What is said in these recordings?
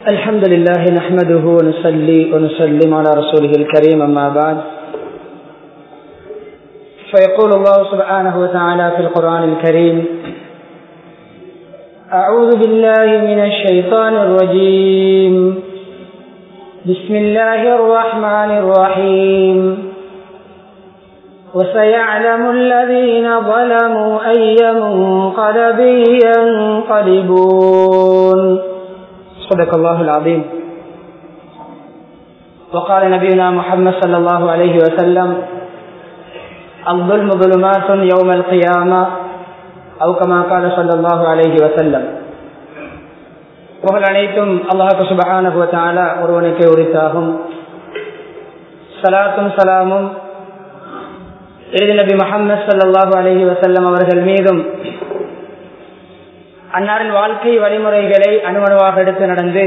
الحمد لله نحمده ونصلي ونسلم على رسوله الكريم أما بعد فيقول الله سبحانه وتعالى في القرآن الكريم أعوذ بالله من الشيطان الرجيم بسم الله الرحمن الرحيم وسيعلم الذين ظلموا أي منقلب ينقلبون صدق الله العظيم وقال نبينا محمد صلى الله عليه وسلم الظلم ظلمات يوم القيامة أو كما قال صلى الله عليه وسلم புகழ் அனைத்தும் அல்லாஹு சுபஹானஹு வதஆலா ஒருவனுக்கே உரித்தாகும் சலாத்தும் சலாமும் இறுதி நபி முஹம்மது ஸல்லல்லாஹு அலைஹி வஸல்லம் அவர்கள் மீதும் அன்னாரின் வாழ்க்கை வழிமுறைகளை அணுவணுவாக எடுத்து நடந்து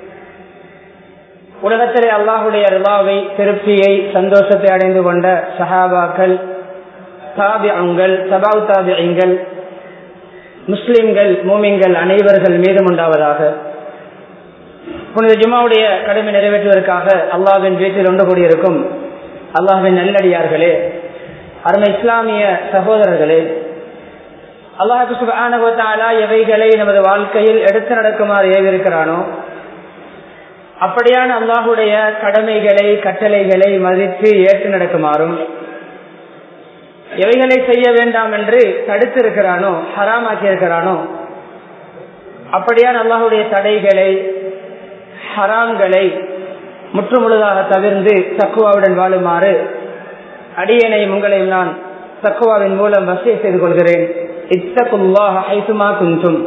உலகத்திலே அல்லாஹுடைய ரிலாவை திருப்தியை சந்தோஷத்தை அடைந்து கொண்ட சஹாபாக்கள் தாபியங்கள் சபாவு தாபியங்கள் முஸ்லிம்கள் மூமிங்கள் அனைவர்கள் மீதும் உண்டாவதாக புனித ஜுமாவுடைய கடமை நிறைவேற்றுவதற்காக அல்லாவின் வீட்டில் ஒன்று கூடியிருக்கும் அல்லாஹின் நல்லடியார்களே அருமை இஸ்லாமிய சகோதரர்களே அல்லாஹு சுபானுவத்தாலா எவைகளை நமது வாழ்க்கையில் எடுத்து நடக்குமாறு ஏவிருக்கிறானோ அப்படியான அல்லாஹுடைய கடமைகளை கட்டளைகளை மதித்து ஏற்று நடக்குமாறும் எவைகளை செய்ய வேண்டாம் என்று தடுத்திருக்கிறானோ ஹராமாக்கி இருக்கிறானோ அப்படியான அல்லாஹுடைய தடைகளை ஹராம்களை முற்றுமுழுதாக தவிர்ந்து தக்குவாவுடன் வாழுமாறு அடியனை உங்களையும் நான் தக்குவாவின் மூலம் வசதி செய்து கொள்கிறேன் குந்தும்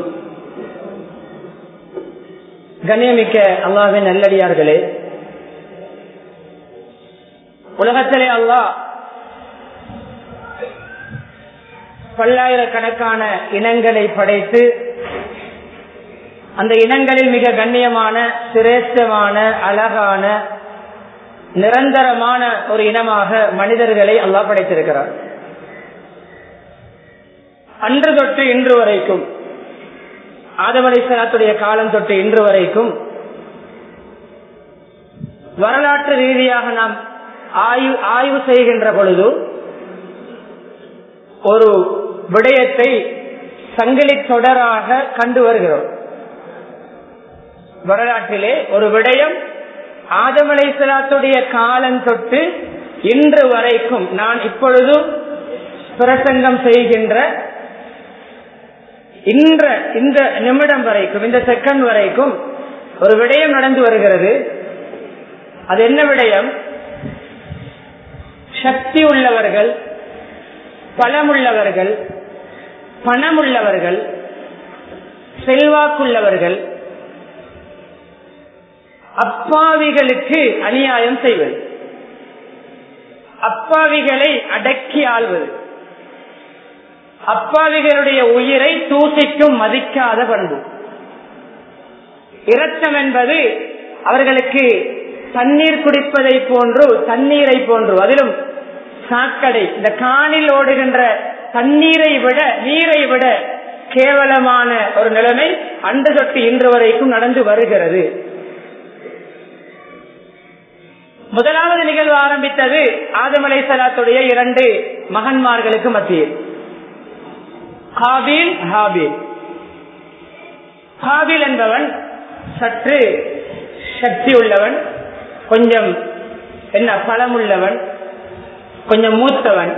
கண்ணியமிக்க அல்லாவின் நல்லடியார்களே உலகத்திலே அல்லாஹ் பல்லாயிரக்கணக்கான இனங்களை படைத்து அந்த இனங்களில் மிக கண்ணியமான சிரேஷ்டமான அழகான நிரந்தரமான ஒரு இனமாக மனிதர்களை அல்லாஹ் படைத்திருக்கிறார் அன்று தொட்டு இன்று வரைக்கும் ஆதமலைசலாத்துடைய காலம் தொட்டு இன்று வரைக்கும் வரலாற்று ரீதியாக நாம் ஆய்வு ஆய்வு செய்கின்ற பொழுது ஒரு விடயத்தை சங்கிலி தொடராக கண்டு வருகிறோம் வரலாற்றிலே ஒரு விடயம் ஆதமலைசலாத்துடைய காலம் தொட்டு இன்று வரைக்கும் நான் இப்பொழுதும் பிரசங்கம் செய்கின்ற இன்ற இந்த நிமிடம் வரைக்கும் இந்த செகண்ட் வரைக்கும் ஒரு விடயம் நடந்து வருகிறது அது என்ன விடயம் சக்தி உள்ளவர்கள் பலமுள்ளவர்கள் பணமுள்ளவர்கள் செல்வாக்குள்ளவர்கள் அப்பாவிகளுக்கு அநியாயம் செய்வது அப்பாவிகளை அடக்கி ஆள்வது அப்பாவிகளுடைய உயிரை தூசிக்கும் மதிக்காத பண்பு இரத்தம் என்பது அவர்களுக்கு தண்ணீர் குடிப்பதை போன்று தண்ணீரை போன்று அதிலும் சாக்கடை இந்த காணில் ஓடுகின்ற தண்ணீரை விட நீரை விட கேவலமான ஒரு நிலைமை அன்று தொட்டு இன்று வரைக்கும் நடந்து வருகிறது முதலாவது நிகழ்வு ஆரம்பித்தது ஆதமலை சலாத்துடைய இரண்டு மகன்மார்களுக்கு மத்தியில் ஹாபீல் ஹாபீல் ஹாபீல் என்பவன் சற்று சக்தி உள்ளவன் கொஞ்சம் என்ன பலம் உள்ளவன் கொஞ்சம் மூத்தவன்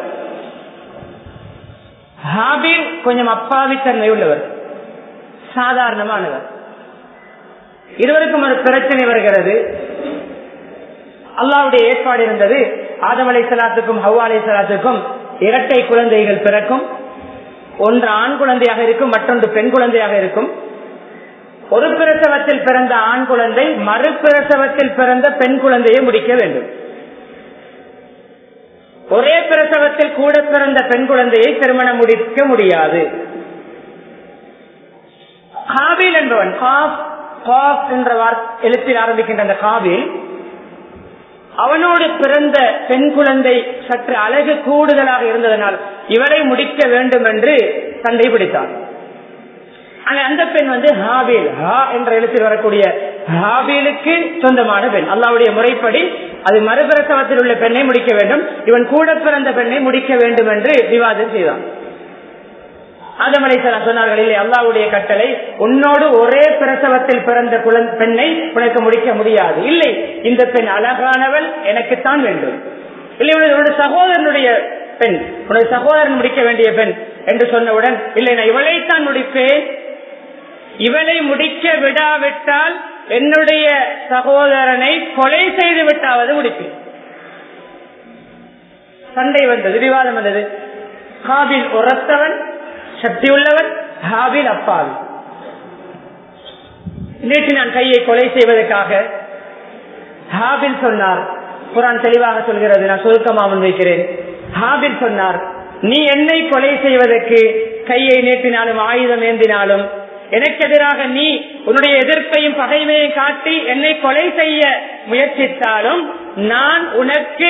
ஹாபீல் கொஞ்சம் அப்பாவித்தன்மை உள்ளவர் சாதாரணமானவர் இருவருக்கும் ஒரு பிரச்சனை வருகிறது அல்லாவுடைய ஏற்பாடு இருந்தது ஆதம் அலை சலாத்துக்கும் ஹவ்வா அலை சலாத்துக்கும் இரட்டை குழந்தைகள் பிறக்கும் ஒன்று ஆண் குழந்தையாக இருக்கும் மற்றொன்று பெண் குழந்தையாக இருக்கும் ஒரு பிரசவத்தில் பிறந்த ஆண் குழந்தை மறுபிரசவத்தில் பிறந்த பெண் குழந்தையை முடிக்க வேண்டும் ஒரே பிரசவத்தில் கூட பிறந்த பெண் குழந்தையை திருமணம் முடிக்க முடியாது காபில் என்பவன் என்ற எழுத்தில் ஆரம்பிக்கின்ற அந்த காபில் அவனோடு பிறந்த பெண் குழந்தை சற்று அழகு கூடுதலாக இருந்ததனால் இவரை முடிக்க வேண்டும் என்று சண்டை பிடித்தான் ஆனா அந்த பெண் வந்து ஹாபீல் ஹா என்ற எழுத்தில் வரக்கூடிய ஹாபீலுக்கு சொந்தமான பெண் அல்லாவுடைய முறைப்படி அது மறுபிரசவத்தில் உள்ள பெண்ணை முடிக்க வேண்டும் இவன் கூட பிறந்த பெண்ணை முடிக்க வேண்டும் என்று விவாதம் செய்தான் ஆதமலை சொன்னார்கள் இல்லை அல்லாவுடைய கட்டளை உன்னோடு ஒரே பிரசவத்தில் பிறந்த குழந்தை பெண்ணை உனக்கு முடிக்க முடியாது இல்லை இந்த பெண் அழகானவள் எனக்குத்தான் வேண்டும் இல்லை உன்னுடைய சகோதரனுடைய பெண் உன்னுடைய சகோதரன் முடிக்க வேண்டிய பெண் என்று சொன்னவுடன் இல்லை நான் இவளைத்தான் முடிப்பேன் இவளை முடிக்க விடாவிட்டால் என்னுடைய சகோதரனை கொலை செய்து விட்டாவது முடிப்பேன் சண்டை வந்தது விவாதம் வந்தது ஹாபில் உரத்தவன் சக்தி உள்ளவன் ஹாபில் அப்பாவி நேற்று நான் கையை கொலை செய்வதற்காக ஹாபில் சொன்னார் குரான் தெளிவாக சொல்கிறது நான் சுருக்கமாக முன்வைக்கிறேன் ஹாபில் சொன்னார் நீ என்னை கொலை செய்வதற்கு கையை நீட்டினாலும் ஆயுதம் ஏந்தினாலும் எனக்கு எதிராக நீ உன்னுடைய எதிர்ப்பையும் பகைமையும் காட்டி என்னை கொலை செய்ய முயற்சித்தாலும் நான் உனக்கு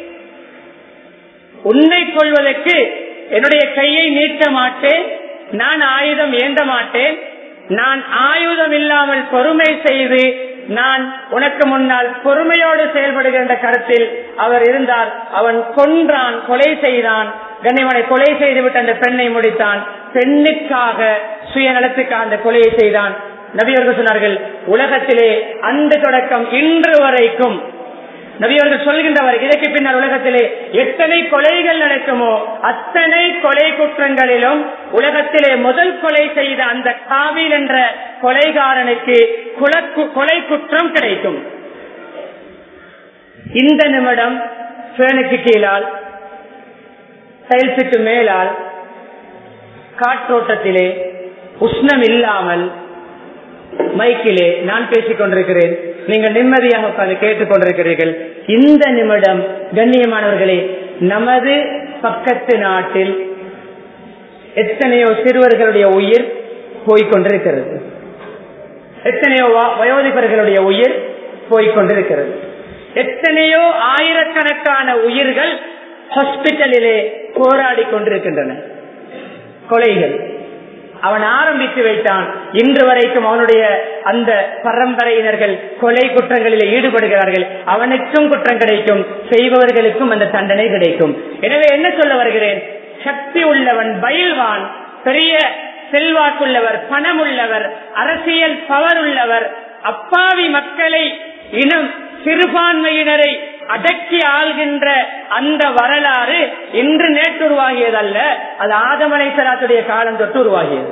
உன்னை கொள்வதற்கு என்னுடைய கையை நீட்ட மாட்டேன் நான் ஆயுதம் ஏந்த மாட்டேன் நான் ஆயுதம் இல்லாமல் பொறுமை செய்து நான் உனக்கு முன்னால் பொறுமையோடு செயல்படுகின்ற கருத்தில் அவர் இருந்தார் அவன் கொன்றான் கொலை செய்தான் கண்ணியமனை கொலை செய்துவிட்டு அந்த பெண்ணை முடித்தான் பெண்ணுக்காக சுயநலத்துக்காக அந்த கொலையை செய்தான் நபியவர்கள் சொன்னார்கள் உலகத்திலே அந்த தொடக்கம் இன்று வரைக்கும் நபியவர்கள் சொல்கின்றவர் இதற்கு பின்னர் உலகத்திலே எத்தனை கொலைகள் நடக்குமோ அத்தனை கொலை குற்றங்களிலும் உலகத்திலே முதல் கொலை செய்த அந்த காவில் என்ற கொலைகாரனுக்கு கொலை குற்றம் கிடைக்கும் இந்த நிமிடம் பேனுக்கு கீழால் டைல்ஸுக்கு மேலால் காற்றோட்டத்திலே உஷ்ணம் இல்லாமல் மைக்கிலே நான் பேசிக் கொண்டிருக்கிறேன் நீங்கள் நிம்மதியாக உட்கார்ந்து கேட்டுக் கொண்டிருக்கிறீர்கள் இந்த நிமிடம் கண்ணியமானவர்களே நமது பக்கத்து நாட்டில் எத்தனையோ சிறுவர்களுடைய உயிர் போய்கொண்டிருக்கிறது எத்தனையோ வயோதிபர்களுடைய உயிர் போய்கொண்டிருக்கிறது எத்தனையோ ஆயிரக்கணக்கான உயிர்கள் ஹாஸ்பிட்டலிலே போராடி கொண்டிருக்கின்றன கொலைகள் அவன் ஆரம்பித்து வைத்தான் இன்று வரைக்கும் அவனுடைய அந்த பரம்பரையினர்கள் கொலை குற்றங்களில் ஈடுபடுகிறார்கள் அவனுக்கும் குற்றம் கிடைக்கும் செய்பவர்களுக்கும் அந்த தண்டனை கிடைக்கும் எனவே என்ன சொல்ல வருகிறேன் சக்தி உள்ளவன் பயில்வான் பெரிய செல்வாக்குள்ளவர் பணம் உள்ளவர் அரசியல் பவர் உள்ளவர் அப்பாவி மக்களை இனம் சிறுபான்மையினரை அடக்கி ஆள்கின்ற அந்த வரலாறு இன்று நேற்று உருவாகியதல்ல அது ஆதமலை சலாத்துடைய காலம் தொட்டு உருவாகியது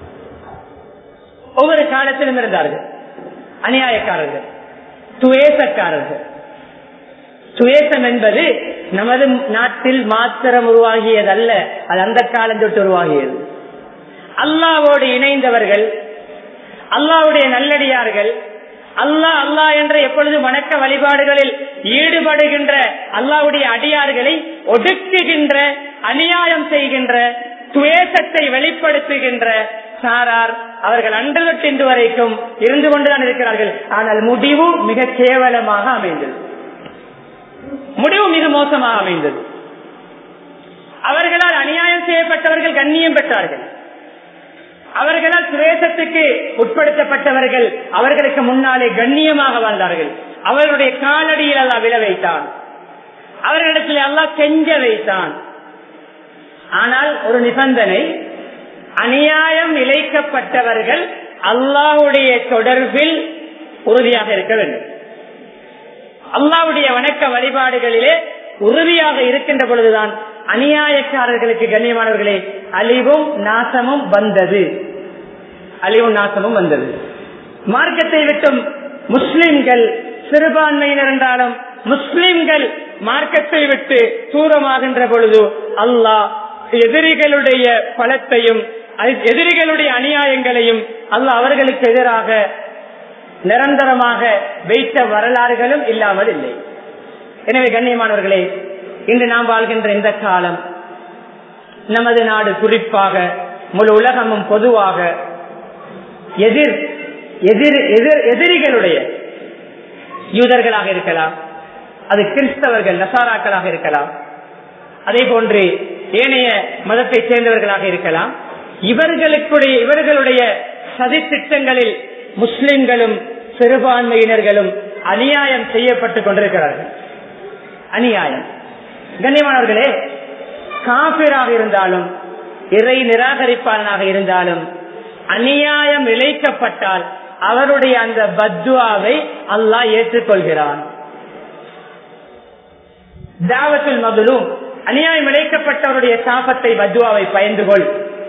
ஒவ்வொரு காலத்திலும் இருந்தார்கள் அநியாயக்காரர்கள் துவேசக்காரர்கள் துவேசம் என்பது நமது நாட்டில் மாத்திரம் உருவாகியதல்ல அது அந்த காலம் தொட்டு உருவாகியது அல்லாவோடு இணைந்தவர்கள் அல்லாவுடைய நல்லடியார்கள் அல்லா அல்லா என்ற எப்பொழுது வணக்க வழிபாடுகளில் ஈடுபடுகின்ற அல்லாவுடைய அடியார்களை ஒடுக்குகின்ற அநியாயம் செய்கின்ற துவேசத்தை வெளிப்படுத்துகின்ற சாரார் அவர்கள் அன்று தொட்டு இன்று வரைக்கும் இருந்து கொண்டுதான் இருக்கிறார்கள் ஆனால் முடிவு மிக கேவலமாக அமைந்தது முடிவு மிக மோசமாக அமைந்தது அவர்களால் அநியாயம் செய்யப்பட்டவர்கள் கண்ணியம் பெற்றார்கள் அவர்களால் சுரேசத்துக்கு உட்படுத்தப்பட்டவர்கள் அவர்களுக்கு முன்னாலே கண்ணியமாக வாழ்ந்தார்கள் அவர்களுடைய காலடியில் அல்லா விழ வைத்தான் அவர்களிடத்தில் அல்லா கெஞ்ச வைத்தான் ஆனால் ஒரு நிபந்தனை அநியாயம் இழைக்கப்பட்டவர்கள் அல்லாவுடைய தொடர்பில் உறுதியாக இருக்க வேண்டும் அல்லாவுடைய வணக்க வழிபாடுகளிலே உறுதியாக இருக்கின்ற பொழுதுதான் அநியாயக்காரர்களுக்கு கண்ணியமானவர்களே அழிவும் நாசமும் வந்தது அழிவும் நாசமும் வந்தது மார்க்கத்தை விட்டும் முஸ்லிம்கள் சிறுபான்மையினர் என்றாலும் முஸ்லிம்கள் மார்க்கத்தை விட்டு தூரமாகின்ற பொழுது அல்லாஹ் எதிரிகளுடைய பலத்தையும் எதிரிகளுடைய அநியாயங்களையும் அல்லாஹ் அவர்களுக்கு எதிராக நிரந்தரமாக வைத்த வரலாறுகளும் இல்லாமல் இல்லை எனவே கண்ணியமானவர்களே இன்று நாம் வாழ்கின்ற இந்த காலம் நமது நாடு குறிப்பாக முழு உலகமும் பொதுவாக எதிர் எதிர் எதிர் எதிரிகளுடைய யூதர்களாக இருக்கலாம் அது கிறிஸ்தவர்கள் நசாராக்களாக இருக்கலாம் அதே போன்று ஏனைய மதத்தை சேர்ந்தவர்களாக இருக்கலாம் இவர்களுக்குடைய இவர்களுடைய சதி திட்டங்களில் முஸ்லிம்களும் சிறுபான்மையினர்களும் அநியாயம் செய்யப்பட்டுக் கொண்டிருக்கிறார்கள் அநியாயம் கண்ணியமானவர்களே காபிராக இருந்தாலும் இறை நிராகரிப்பாளனாக இருந்தாலும் அநியாயம் இழைக்கப்பட்டால் அவருடைய அந்த பத்வாவை அல்லாஹ் ஏற்றுக்கொள்கிறான் தாவத்துல் மதுலும் அநியாயம் இழைக்கப்பட்டவருடைய சாபத்தை பத்வாவை பயந்து கொள்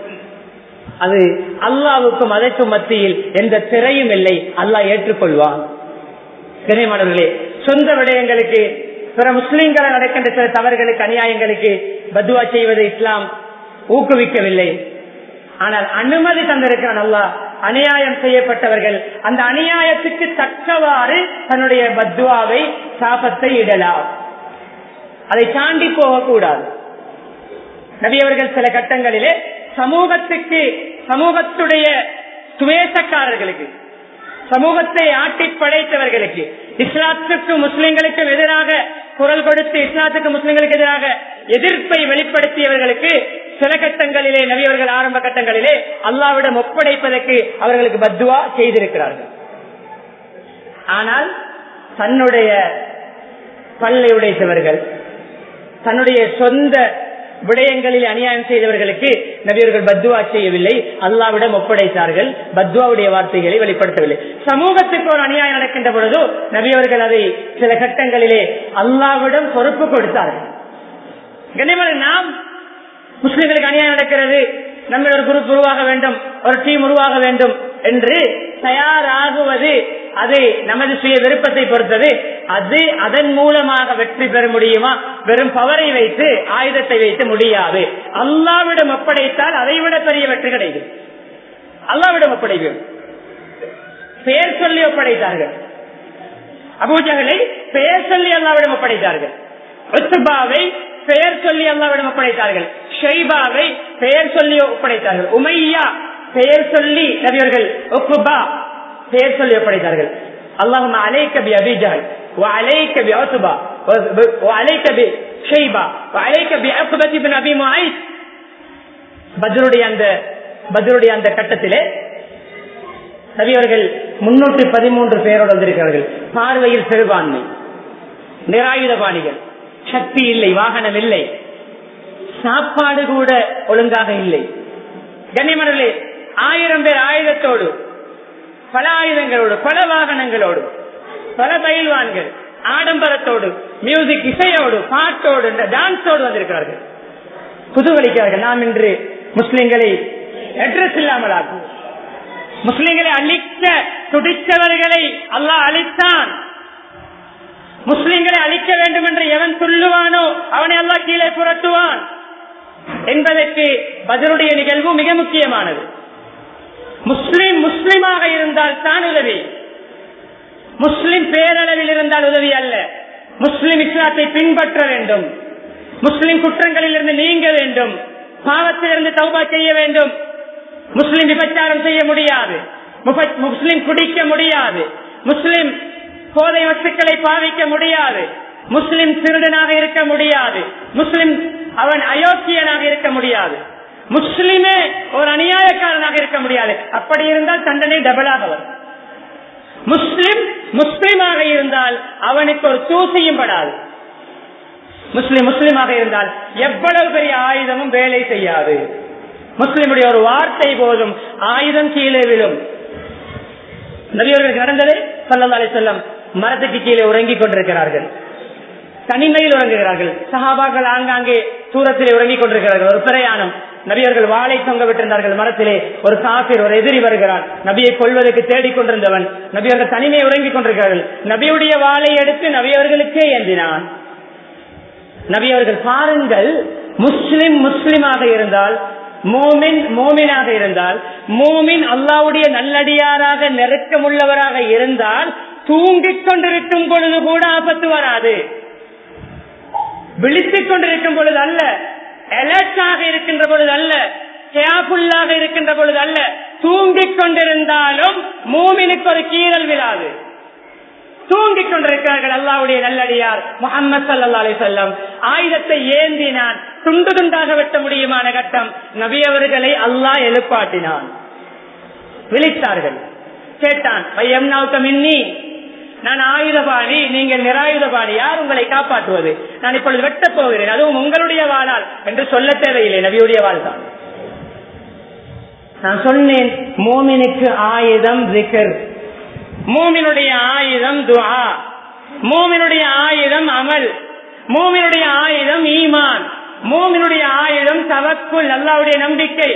அது அல்லாவுக்கும் அதற்கும் மத்தியில் எந்த திரையும் இல்லை அல்லாஹ் ஏற்றுக்கொள்வான் கனிமானவர்களே சொந்த விடயங்களுக்கு பிற முஸ்லிம்களை நடக்கின்ற சில தவறுகளுக்கு அநியாயங்களுக்கு பத்வா செய்வது இஸ்லாம் ஊக்குவிக்கவில்லை ஆனால் அனுமதி தந்திருக்கிறான் அல்லாஹ் அநியாயம் செய்யப்பட்டவர்கள் அந்த அநியாயத்துக்கு தக்கவாறு தன்னுடைய பத்வாவை சாபத்தை இடலாம் அதை தாண்டி போகக்கூடாது நபியவர்கள் சில கட்டங்களிலே சமூகத்துக்கு சமூகத்துடைய துவேசக்காரர்களுக்கு சமூகத்தை ஆட்டி படைத்தவர்களுக்கு இஸ்லாத்துக்கு முஸ்லிம்களுக்கு எதிராக குரல் கொடுத்து இஸ்லாத்துக்கு முஸ்லிம்களுக்கு எதிராக எதிர்ப்பை வெளிப்படுத்தியவர்களுக்கு சில கட்டங்களிலே நபியவர்கள் ஆரம்ப கட்டங்களிலே அல்லாவிடம் ஒப்படைப்பதற்கு அவர்களுக்கு பத்துவா செய்திருக்கிறார்கள் ஆனால் தன்னுடைய பல்லை உடைத்தவர்கள் தன்னுடைய சொந்த விடயங்களில் அநியாயம் செய்தவர்களுக்கு நபியர்கள் பத்துவா செய்யவில்லை அல்லாவிடம் ஒப்படைத்தார்கள் பத்வாவுடைய வார்த்தைகளை வெளிப்படுத்தவில்லை சமூகத்துக்கு ஒரு அநியாயம் நடக்கின்ற பொழுதோ நபியவர்கள் அதை சில கட்டங்களிலே அல்லாவிடம் பொறுப்பு கொடுத்தார்கள் கண்ணியமான நாம் முஸ்லிம்களுக்கு அநியாயம் நடக்கிறது நம்ம ஒரு குரூப் உருவாக வேண்டும் ஒரு டீம் உருவாக வேண்டும் என்று தயாராகுவது அது நமது சுய விருப்பத்தை பொறுத்தது அது அதன் மூலமாக வெற்றி பெற முடியுமா வெறும் பவரை வைத்து ஆயுதத்தை வைத்து முடியாது அல்லாவிடம் ஒப்படைத்தால் அதை விட பெரிய வெற்றி கிடைக்கும் அல்லாவிடம் ஒப்படைக்கும் பெயர் சொல்லி ஒப்படைத்தார்கள் அபூஜகளை பெயர் சொல்லி அல்லாவிடம் ஒப்படைத்தார்கள் ஒத்துபாவை பெயர் சொல்லி அல்லாவிடம் ஒப்படைத்தார்கள் ஷெய்பாவை பெயர் சொல்லி ஒப்படைத்தார்கள் உமையா பெயர் சொல்லி நபியர்கள் ஒக்குபா பெயர் சொல்லி ஒப்படைத்தார்கள் அல்லாஹும் அலைக்க பி அபிஜால் وعليك بعتبة وعليك بشيبة وعليك بعقبة بن أبي معيط பத்ருடைய அந்த பத்ருடைய அந்த கட்டத்திலே நபியவர்கள் முன்னூற்றி பதிமூன்று பேரோடு வந்திருக்கிறார்கள் பார்வையில் சிறுபான்மை நிராயுதபாணிகள் சக்தி இல்லை வாகனம் இல்லை சாப்பாடு கூட ஒழுங்காக இல்லை கண்ணிமணர்களே ஆயிரம் பேர் ஆயுதத்தோடு பல ஆயுதங்களோடு பல வாகனங்களோடு பல பயில்வான்கள் ஆடம்பரத்தோடு மியூசிக் இசையோடு பாட்டோடு டான்ஸோடு வந்திருக்கிறார்கள் குதூகலிக்கிறார்கள் நாம் இன்று முஸ்லிம்களை அட்ரஸ் இல்லாமல் ஆக்கும் முஸ்லிம்களை அழிக்க துடித்தவர்களை அல்லாஹ் அழித்தான் முஸ்லிம்களை அழிக்க வேண்டும் என்று எவன் சொல்லுவானோ அவனை எல்லாம் கீழே புரட்டுவான் என்பதற்கு பதிலுடைய நிகழ்வு மிக முக்கியமானது முஸ்லிம் முஸ்லிமாக இருந்தால் தான் உதவி முஸ்லிம் பேரளவில் இருந்தால் உதவி அல்ல முஸ்லிம் இஸ்லாத்தை பின்பற்ற வேண்டும் முஸ்லிம் குற்றங்களில் இருந்து நீங்க வேண்டும் பாவத்திலிருந்து தௌபா செய்ய வேண்டும் முஸ்லிம் விபச்சாரம் செய்ய முடியாது முஸ்லிம் குடிக்க முடியாது முஸ்லிம் போதை வஸ்துக்களை பாவிக்க முடியாது முஸ்லிம் திருடனாக இருக்க முடியாது முஸ்லிம் அவன் அயோக்கியனாக இருக்க முடியாது முஸ்லிமே ஒரு அநியாயக்காரனாக இருக்க முடியாது அப்படி இருந்தால் தண்டனை டபுளாக வரும் முஸ்லிம் முஸ்லிமாக இருந்தால் அவனுக்கு ஒரு தூசியும் படாது முஸ்லிம் முஸ்லிமாக இருந்தால் எவ்வளவு பெரிய ஆயுதமும் வேலை செய்யாது முஸ்லிமுடைய ஒரு வார்த்தை போதும் ஆயுதம் கீழே விழும் நபியவர்களுக்கு நடந்தது சல்லல்லாலே செல்லம் மரத்துக்கு கீழே உறங்கிக் கொண்டிருக்கிறார்கள் தனிமையில் உறங்குகிறார்கள் சஹாபாக்கள் ஆங்காங்கே தூரத்திலே உறங்கிக் கொண்டிருக்கிறார்கள் ஒரு பிரயாணம் நபியர்கள் வாழை தொங்க விட்டிருந்தார்கள் மரத்திலே ஒரு காப்பீர் ஒரு எதிரி வருகிறான் நபியை கொள்வதற்கு தேடிக்கொண்டிருந்தவன் நபியர்கள் தனிமையை உறங்கிக் கொண்டிருக்கிறார்கள் நபியுடைய வாளை எடுத்து நபியவர்களுக்கே ஏந்தினான் நபியவர்கள் பாருங்கள் முஸ்லிம் முஸ்லிமாக இருந்தால் மோமின் மோமினாக இருந்தால் மோமின் அல்லாவுடைய நல்லடியாராக நெருக்கமுள்ளவராக இருந்தால் தூங்கிக் கொண்டிருக்கும் பொழுது கூட ஆபத்து வராது விழித்துக் கொண்டிருக்கும் பொழுது அல்ல அலர்ட்டாக இருக்கின்ற பொழுது அல்ல கேர்ஃபுல்லாக இருக்கின்ற பொழுது அல்ல தூங்கிக் கொண்டிருந்தாலும் மூமினுக்கு ஒரு கீறல் விழாது தூங்கிக் ஓடிக்கொண்டிருக்கிறார்கள் அல்லாவுடைய நல்லடியார் முகமது சல்லா அலி செல்லம் ஆயுதத்தை ஏந்தினான் துண்டு துண்டாக வெட்ட முடியுமான கட்டம் நபி அவர்களை அல்லாஹ் எழுப்பாட்டினான் விழித்தார்கள் கேட்டான் பையம் மின்னி நான் ஆயுதபாணி நீங்கள் நிராயுதபாணி யார் உங்களை காப்பாற்றுவது நான் இப்பொழுது வெட்டப் போகிறேன் அதுவும் உங்களுடைய வாழால் என்று சொல்ல தேவையில்லை நபியுடைய வாழ் தான் நான் சொன்னேன் மோமினுக்கு ஆயுதம் ஜிகர் மூமினுடைய ஆயுதம் துஆ மூமினுடைய ஆயுதம் அமல் மூமினுடைய ஆயுதம் ஈமான் மூமினுடைய ஆயுதம் தவக்குள் அல்லாவுடைய நம்பிக்கை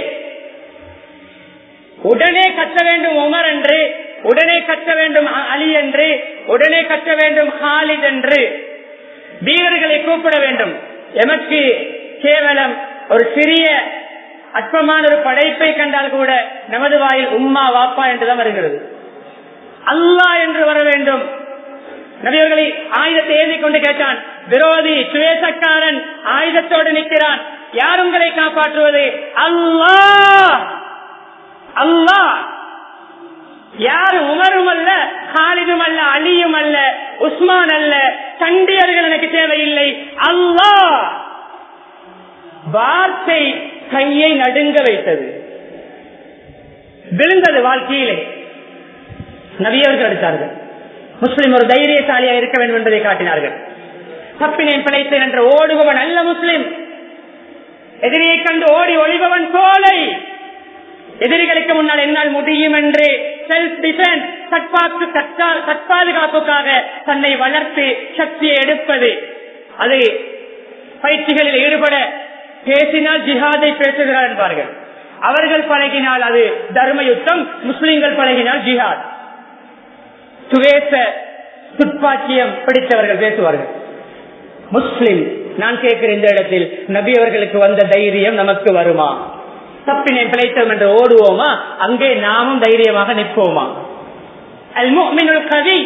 உடனே கற்ற வேண்டும் உமர் என்று உடனே கற்ற வேண்டும் அலி என்று உடனே கற்ற வேண்டும் ஹாலித் என்று வீரர்களை கூப்பிட வேண்டும் எமக்கு கேவலம் ஒரு சிறிய அற்பமான ஒரு படைப்பை கண்டால் கூட நமது வாயில் உம்மா வாப்பா என்றுதான் வருகிறது அல்லாஹ் என்று வர வேண்டும் நபியர்களை ஆயுதத்தை ஏந்தி கொண்டு கேட்டான் விரோதி சுவேசக்காரன் ஆயுதத்தோடு நிற்கிறான் யார் உங்களை காப்பாற்றுவது அல்லாஹ் அல்லாஹ் யார் உமரும் அல்ல ஹாலிதும் அல்ல அலியும் அல்ல உஸ்மான் அல்ல சண்டியர்கள் எனக்கு தேவையில்லை அல்லாஹ் வார்த்தை கையை நடுங்க வைத்தது விழுந்தது வாழ்க்கையிலே நபியவர்கள் எடுத்தார்கள் முஸ்லிம் ஒரு தைரியசாலியா இருக்க வேண்டும் என்பதை காட்டினார்கள் தப்பினேன் பிழைத்தேன் என்று ஓடுபவன் அல்ல முஸ்லிம் எதிரியை கண்டு ஓடி ஒளிபவன் கோலை எதிரிகளுக்கு முன்னால் என்னால் முடியும் என்று செல்ஃப் டிஃபென்ஸ் தற்பாதுகாப்புக்காக தன்னை வளர்த்து சக்தியை எடுப்பது அது பயிற்சிகளில் ஈடுபட பேசினால் ஜிஹாதை பேசுகிறார் என்பார்கள் அவர்கள் பழகினால் அது தர்ம யுத்தம் முஸ்லிம்கள் பழகினால் ஜிஹாத் சுவேச துப்பாக்கியம் பிடித்தவர்கள் பேசுவார்கள் முஸ்லிம் நான் கேட்கிற இந்த இடத்தில் நபி அவர்களுக்கு வந்த தைரியம் நமக்கு வருமா தப்பினை பிழைத்தோம் என்று ஓடுவோமா அங்கே நாமும் தைரியமாக நிற்போமா அல் முஃமினுல் கவி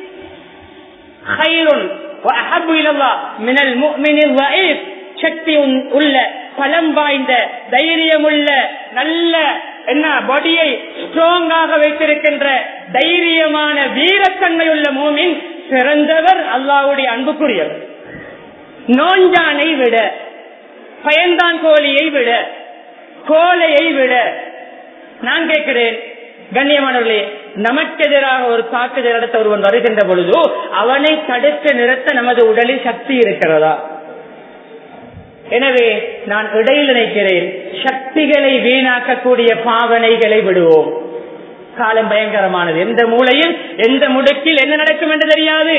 خير واحب الى الله من المؤمن الضعيف சக்தி உள்ள பலம் வாய்ந்த தைரியம் உள்ள நல்ல என்ன பாடியை ஸ்ட்ராங்காக வைத்திருக்கின்ற தைரியமான வீரத்தன்மை உள்ள மூமின் சிறந்தவர் அல்லாவுடைய அன்புக்குரியவர் நோஞ்சானை விட பயந்தான் கோழியை விட கோலையை விட நான் கேட்கிறேன் கண்ணியமானவர்களே நமக்கு எதிராக ஒரு தாக்குதல் நடத்த ஒருவன் வருகின்ற பொழுது அவனை தடுத்து நிறுத்த நமது உடலில் சக்தி இருக்கிறதா எனவே நான் இடையில் நினைக்கிறேன் சக்திகளை வீணாக்கக்கூடிய பாவனைகளை விடுவோம் காலம் பயங்கரமானது எந்த மூலையில் எந்த முடுக்கில் என்ன நடக்கும் என்று தெரியாது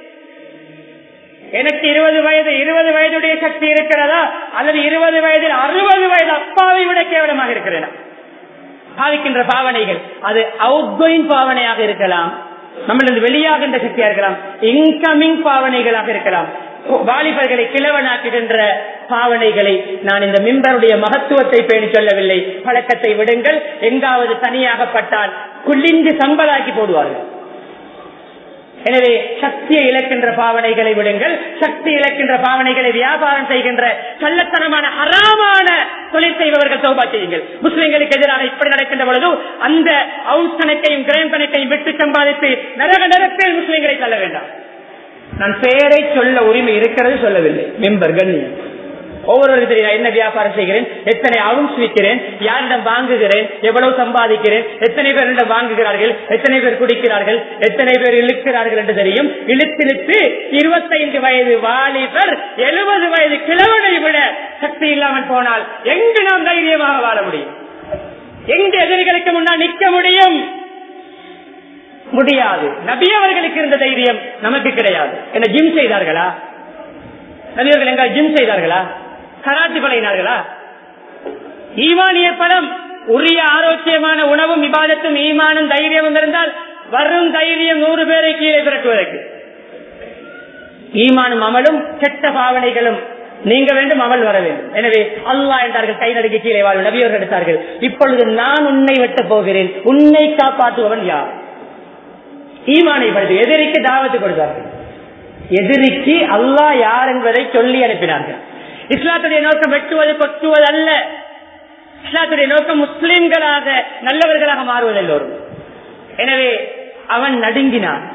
எனக்கு இருபது வயது இருபது வயதுடைய சக்தி இருக்கிறதா அல்லது இருபது வயதில் அறுபது வயது அப்பாவை விட கேவலமாக இருக்கிறேனா பாவிக்கின்ற பாவனைகள் அது அவுட் கோயிங் பாவனையாக இருக்கலாம் நம்மளது வெளியாகின்ற சக்தியா இருக்கலாம் இன்கமிங் பாவனைகளாக இருக்கலாம் வாலிபர்களை கிழவனாக்குகின்ற பாவனைகளை நான் இந்த மிம்பருடைய மகத்துவத்தை பேணி சொல்லவில்லை பழக்கத்தை விடுங்கள் எங்காவது தனியாகப்பட்டால் குளிந்து சம்பளாக்கி போடுவார்கள் எனவே சக்தியை இழக்கின்ற பாவனைகளை விடுங்கள் சக்தி இழக்கின்ற பாவனைகளை வியாபாரம் செய்கின்ற கள்ளத்தனமான அறாமான தொழில் செய்பவர்கள் சோபா செய்யுங்கள் முஸ்லிம்களுக்கு எதிராக இப்படி நடக்கின்ற பொழுது அந்த அவுட் கணக்கையும் கிரயம் கணக்கையும் விட்டு சம்பாதித்து நரக நரத்தில் முஸ்லிம்களை தள்ள வேண்டாம் நான் பெயரை சொல்ல உரிமை இருக்கிறது சொல்லவில்லை மெம்பர் கண்ணியம் ஒவ்வொரு தெரியும் என்ன வியாபாரம் செய்கிறேன் எத்தனை அவுன்ஸ் விற்கிறேன் யாரிடம் வாங்குகிறேன் எவ்வளவு சம்பாதிக்கிறேன் எத்தனை பேரிடம் வாங்குகிறார்கள் எத்தனை பேர் குடிக்கிறார்கள் எத்தனை பேர் இழுக்கிறார்கள் என்று தெரியும் இழுத்திழுத்து இருபத்தைந்து வயது வாலிபர் எழுபது வயது கிழவனை விட சக்தி இல்லாமல் போனால் எங்கு நாம் தைரியமாக வாழ முடியும் எங்கு எதிரிகளுக்கு முன்னால் நிற்க முடியும் முடியாது நபி அவர்களுக்கு இருந்த தைரியம் நமக்கு கிடையாது என்ன ஜிம் செய்தார்களா நபியர்கள் எங்கால் ஜிம் செய்தார்களா கராட்டி பழகினார்களா ஈமானிய பலம் உரிய ஆரோக்கியமான உணவும் விவாதத்தும் ஈமானும் தைரியமும் இருந்தால் வரும் தைரியம் நூறு பேரை கீழே பிறக்குவதற்கு ஈமானும் அமலும் கெட்ட பாவனைகளும் நீங்க வேண்டும் அமல் வர வேண்டும் எனவே அல்லா என்றார்கள் கை நடுக்கி கீழே வாழ்வு நபியர்கள் எடுத்தார்கள் இப்பொழுது நான் உன்னை வெட்டப் போகிறேன் உன்னை காப்பாற்றுபவன் யார் ஈமானை படுத்து எதிரிக்கு தாவத்து கொடுத்தார்கள் எதிரிக்கு அல்லாஹ் யார் என்பதை சொல்லி அனுப்பினார்கள் இஸ்லாத்துடைய நோக்கம் வெட்டுவது கொட்டுவது அல்ல இஸ்லாத்துடைய நோக்கம் முஸ்லிம்களாக நல்லவர்களாக மாறுவது எல்லோரும் எனவே அவன் நடுங்கினான்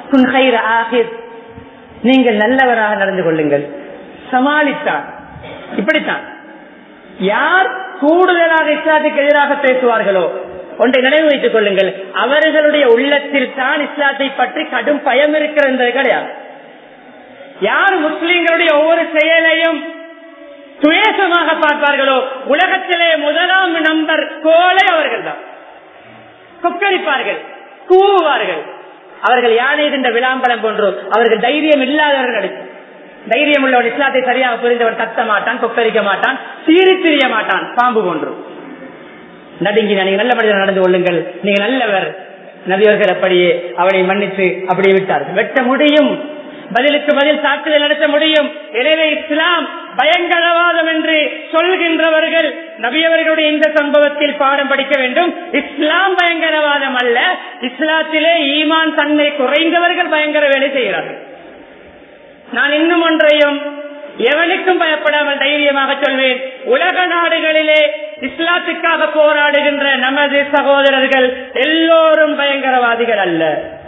குன் ஹைர ஆஹிர் நீங்கள் நல்லவராக நடந்து கொள்ளுங்கள் சமாளித்தான் இப்படித்தான் யார் கூடுதலாக இஸ்லாத்துக்கு எதிராக பேசுவார்களோ ஒன்றை நினைவு வைத்துக் கொள்ளுங்கள் அவர்களுடைய உள்ளத்தில் தான் இஸ்லாத்தை பற்றி கடும் பயம் இருக்கிறது என்பது கிடையாது யார் முஸ்லிம்களுடைய ஒவ்வொரு செயலையும் துவேஷமாக பார்ப்பார்களோ உலகத்திலே முதலாம் நம்பர் கோலை அவர்கள் தான் கொக்கரிப்பார்கள் கூவுவார்கள் அவர்கள் யானை என்ற விளாம்பலம் போன்றோ அவர்கள் தைரியம் இல்லாதவர்கள் நடித்து தைரியம் உள்ளவன் இஸ்லாத்தை சரியாக புரிந்தவன் கத்த மாட்டான் கொக்கரிக்க மாட்டான் சீறி திரிய மாட்டான் பாம்பு போன்று நடுங்கி நீங்க நல்ல மனிதர் நடந்து கொள்ளுங்கள் நீங்க நல்லவர் நபியவர்கள் அப்படியே அவனை மன்னித்து அப்படியே விட்டார்கள் வெட்ட முடியும் பதிலுக்கு பதில் தாக்குதல் நடத்த முடியும் எனவே இஸ்லாம் பயங்கரவாதம் என்று சொல்கின்றவர்கள் நபியவர்களுடைய இந்த சம்பவத்தில் பாடம் படிக்க வேண்டும் இஸ்லாம் பயங்கரவாதம் அல்ல இஸ்லாத்திலே ஈமான் தன்மை குறைந்தவர்கள் பயங்கர வேலை செய்கிறார்கள் நான் இன்னும் ஒன்றையும் எவனுக்கும் பயப்படாமல் தைரியமாக சொல்வேன் உலக நாடுகளிலே இஸ்லாத்துக்காக போராடுகின்ற நமது சகோதரர்கள் எல்லோரும் பயங்கரவாதிகள் அல்ல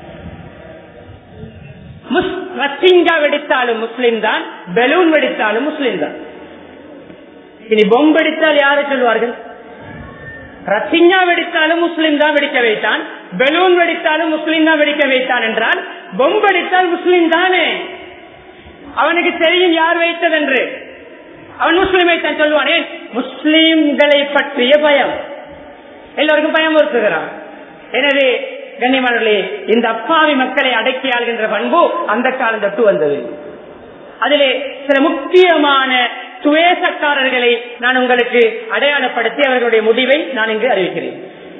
ரத்திங்கா வெடித்தாலும் முஸ்லிம் தான் பெலூன் வெடித்தாலும் முஸ்லிம் தான் இனி பொம்பு வெடித்தால் யாரு சொல்வார்கள் ரத்திங்கா வெடித்தாலும் முஸ்லிம் தான் வெடிக்க வைத்தான் பெலூன் வெடித்தாலும் முஸ்லிம் தான் வெடிக்க வைத்தான் என்றால் பொம்பு வெடித்தால் முஸ்லிம் தானே அவனுக்கு தெரியும் யார் வைத்தது என்று அவன் முஸ்லிமை தான் சொல்வானே முஸ்லிம்களை பற்றிய பயம் எல்லோருக்கும் பயம் வருத்துகிறான் எனவே கண்ணியமானவர்களே இந்த அப்பாவி மக்களை அடக்கி ஆள்கின்ற பண்பு அந்த காலம் தொட்டு வந்தது அதிலே சில முக்கியமான துவேசக்காரர்களை நான் உங்களுக்கு அடையாளப்படுத்தி அவர்களுடைய முடிவை நான் இங்கு அறிவிக்கிறேன்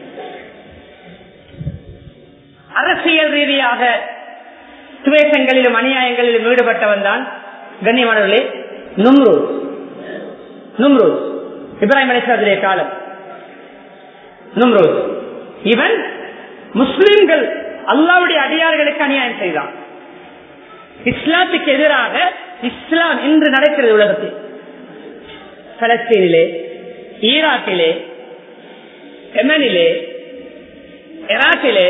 அரசியல் ரீதியாக துவேஷங்களிலும் அநியாயங்களிலும் ஈடுபட்டவன் தான் கண்ணியமானவர்களே நும்ரூத் நும்ரூத் இப்ராஹிம் அலிஸ்லாத்துடைய காலம் நும்ரூத் இவன் முஸ்லிம்கள் அல்லாவுடைய அடியார்களுக்கு அநியாயம் செய்தான் இஸ்லாத்துக்கு எதிராக இஸ்லாம் இன்று நடக்கிறது உலகத்தில் பலஸ்தீனிலே ஈராக்கிலே எமனிலே ஈராக்கிலே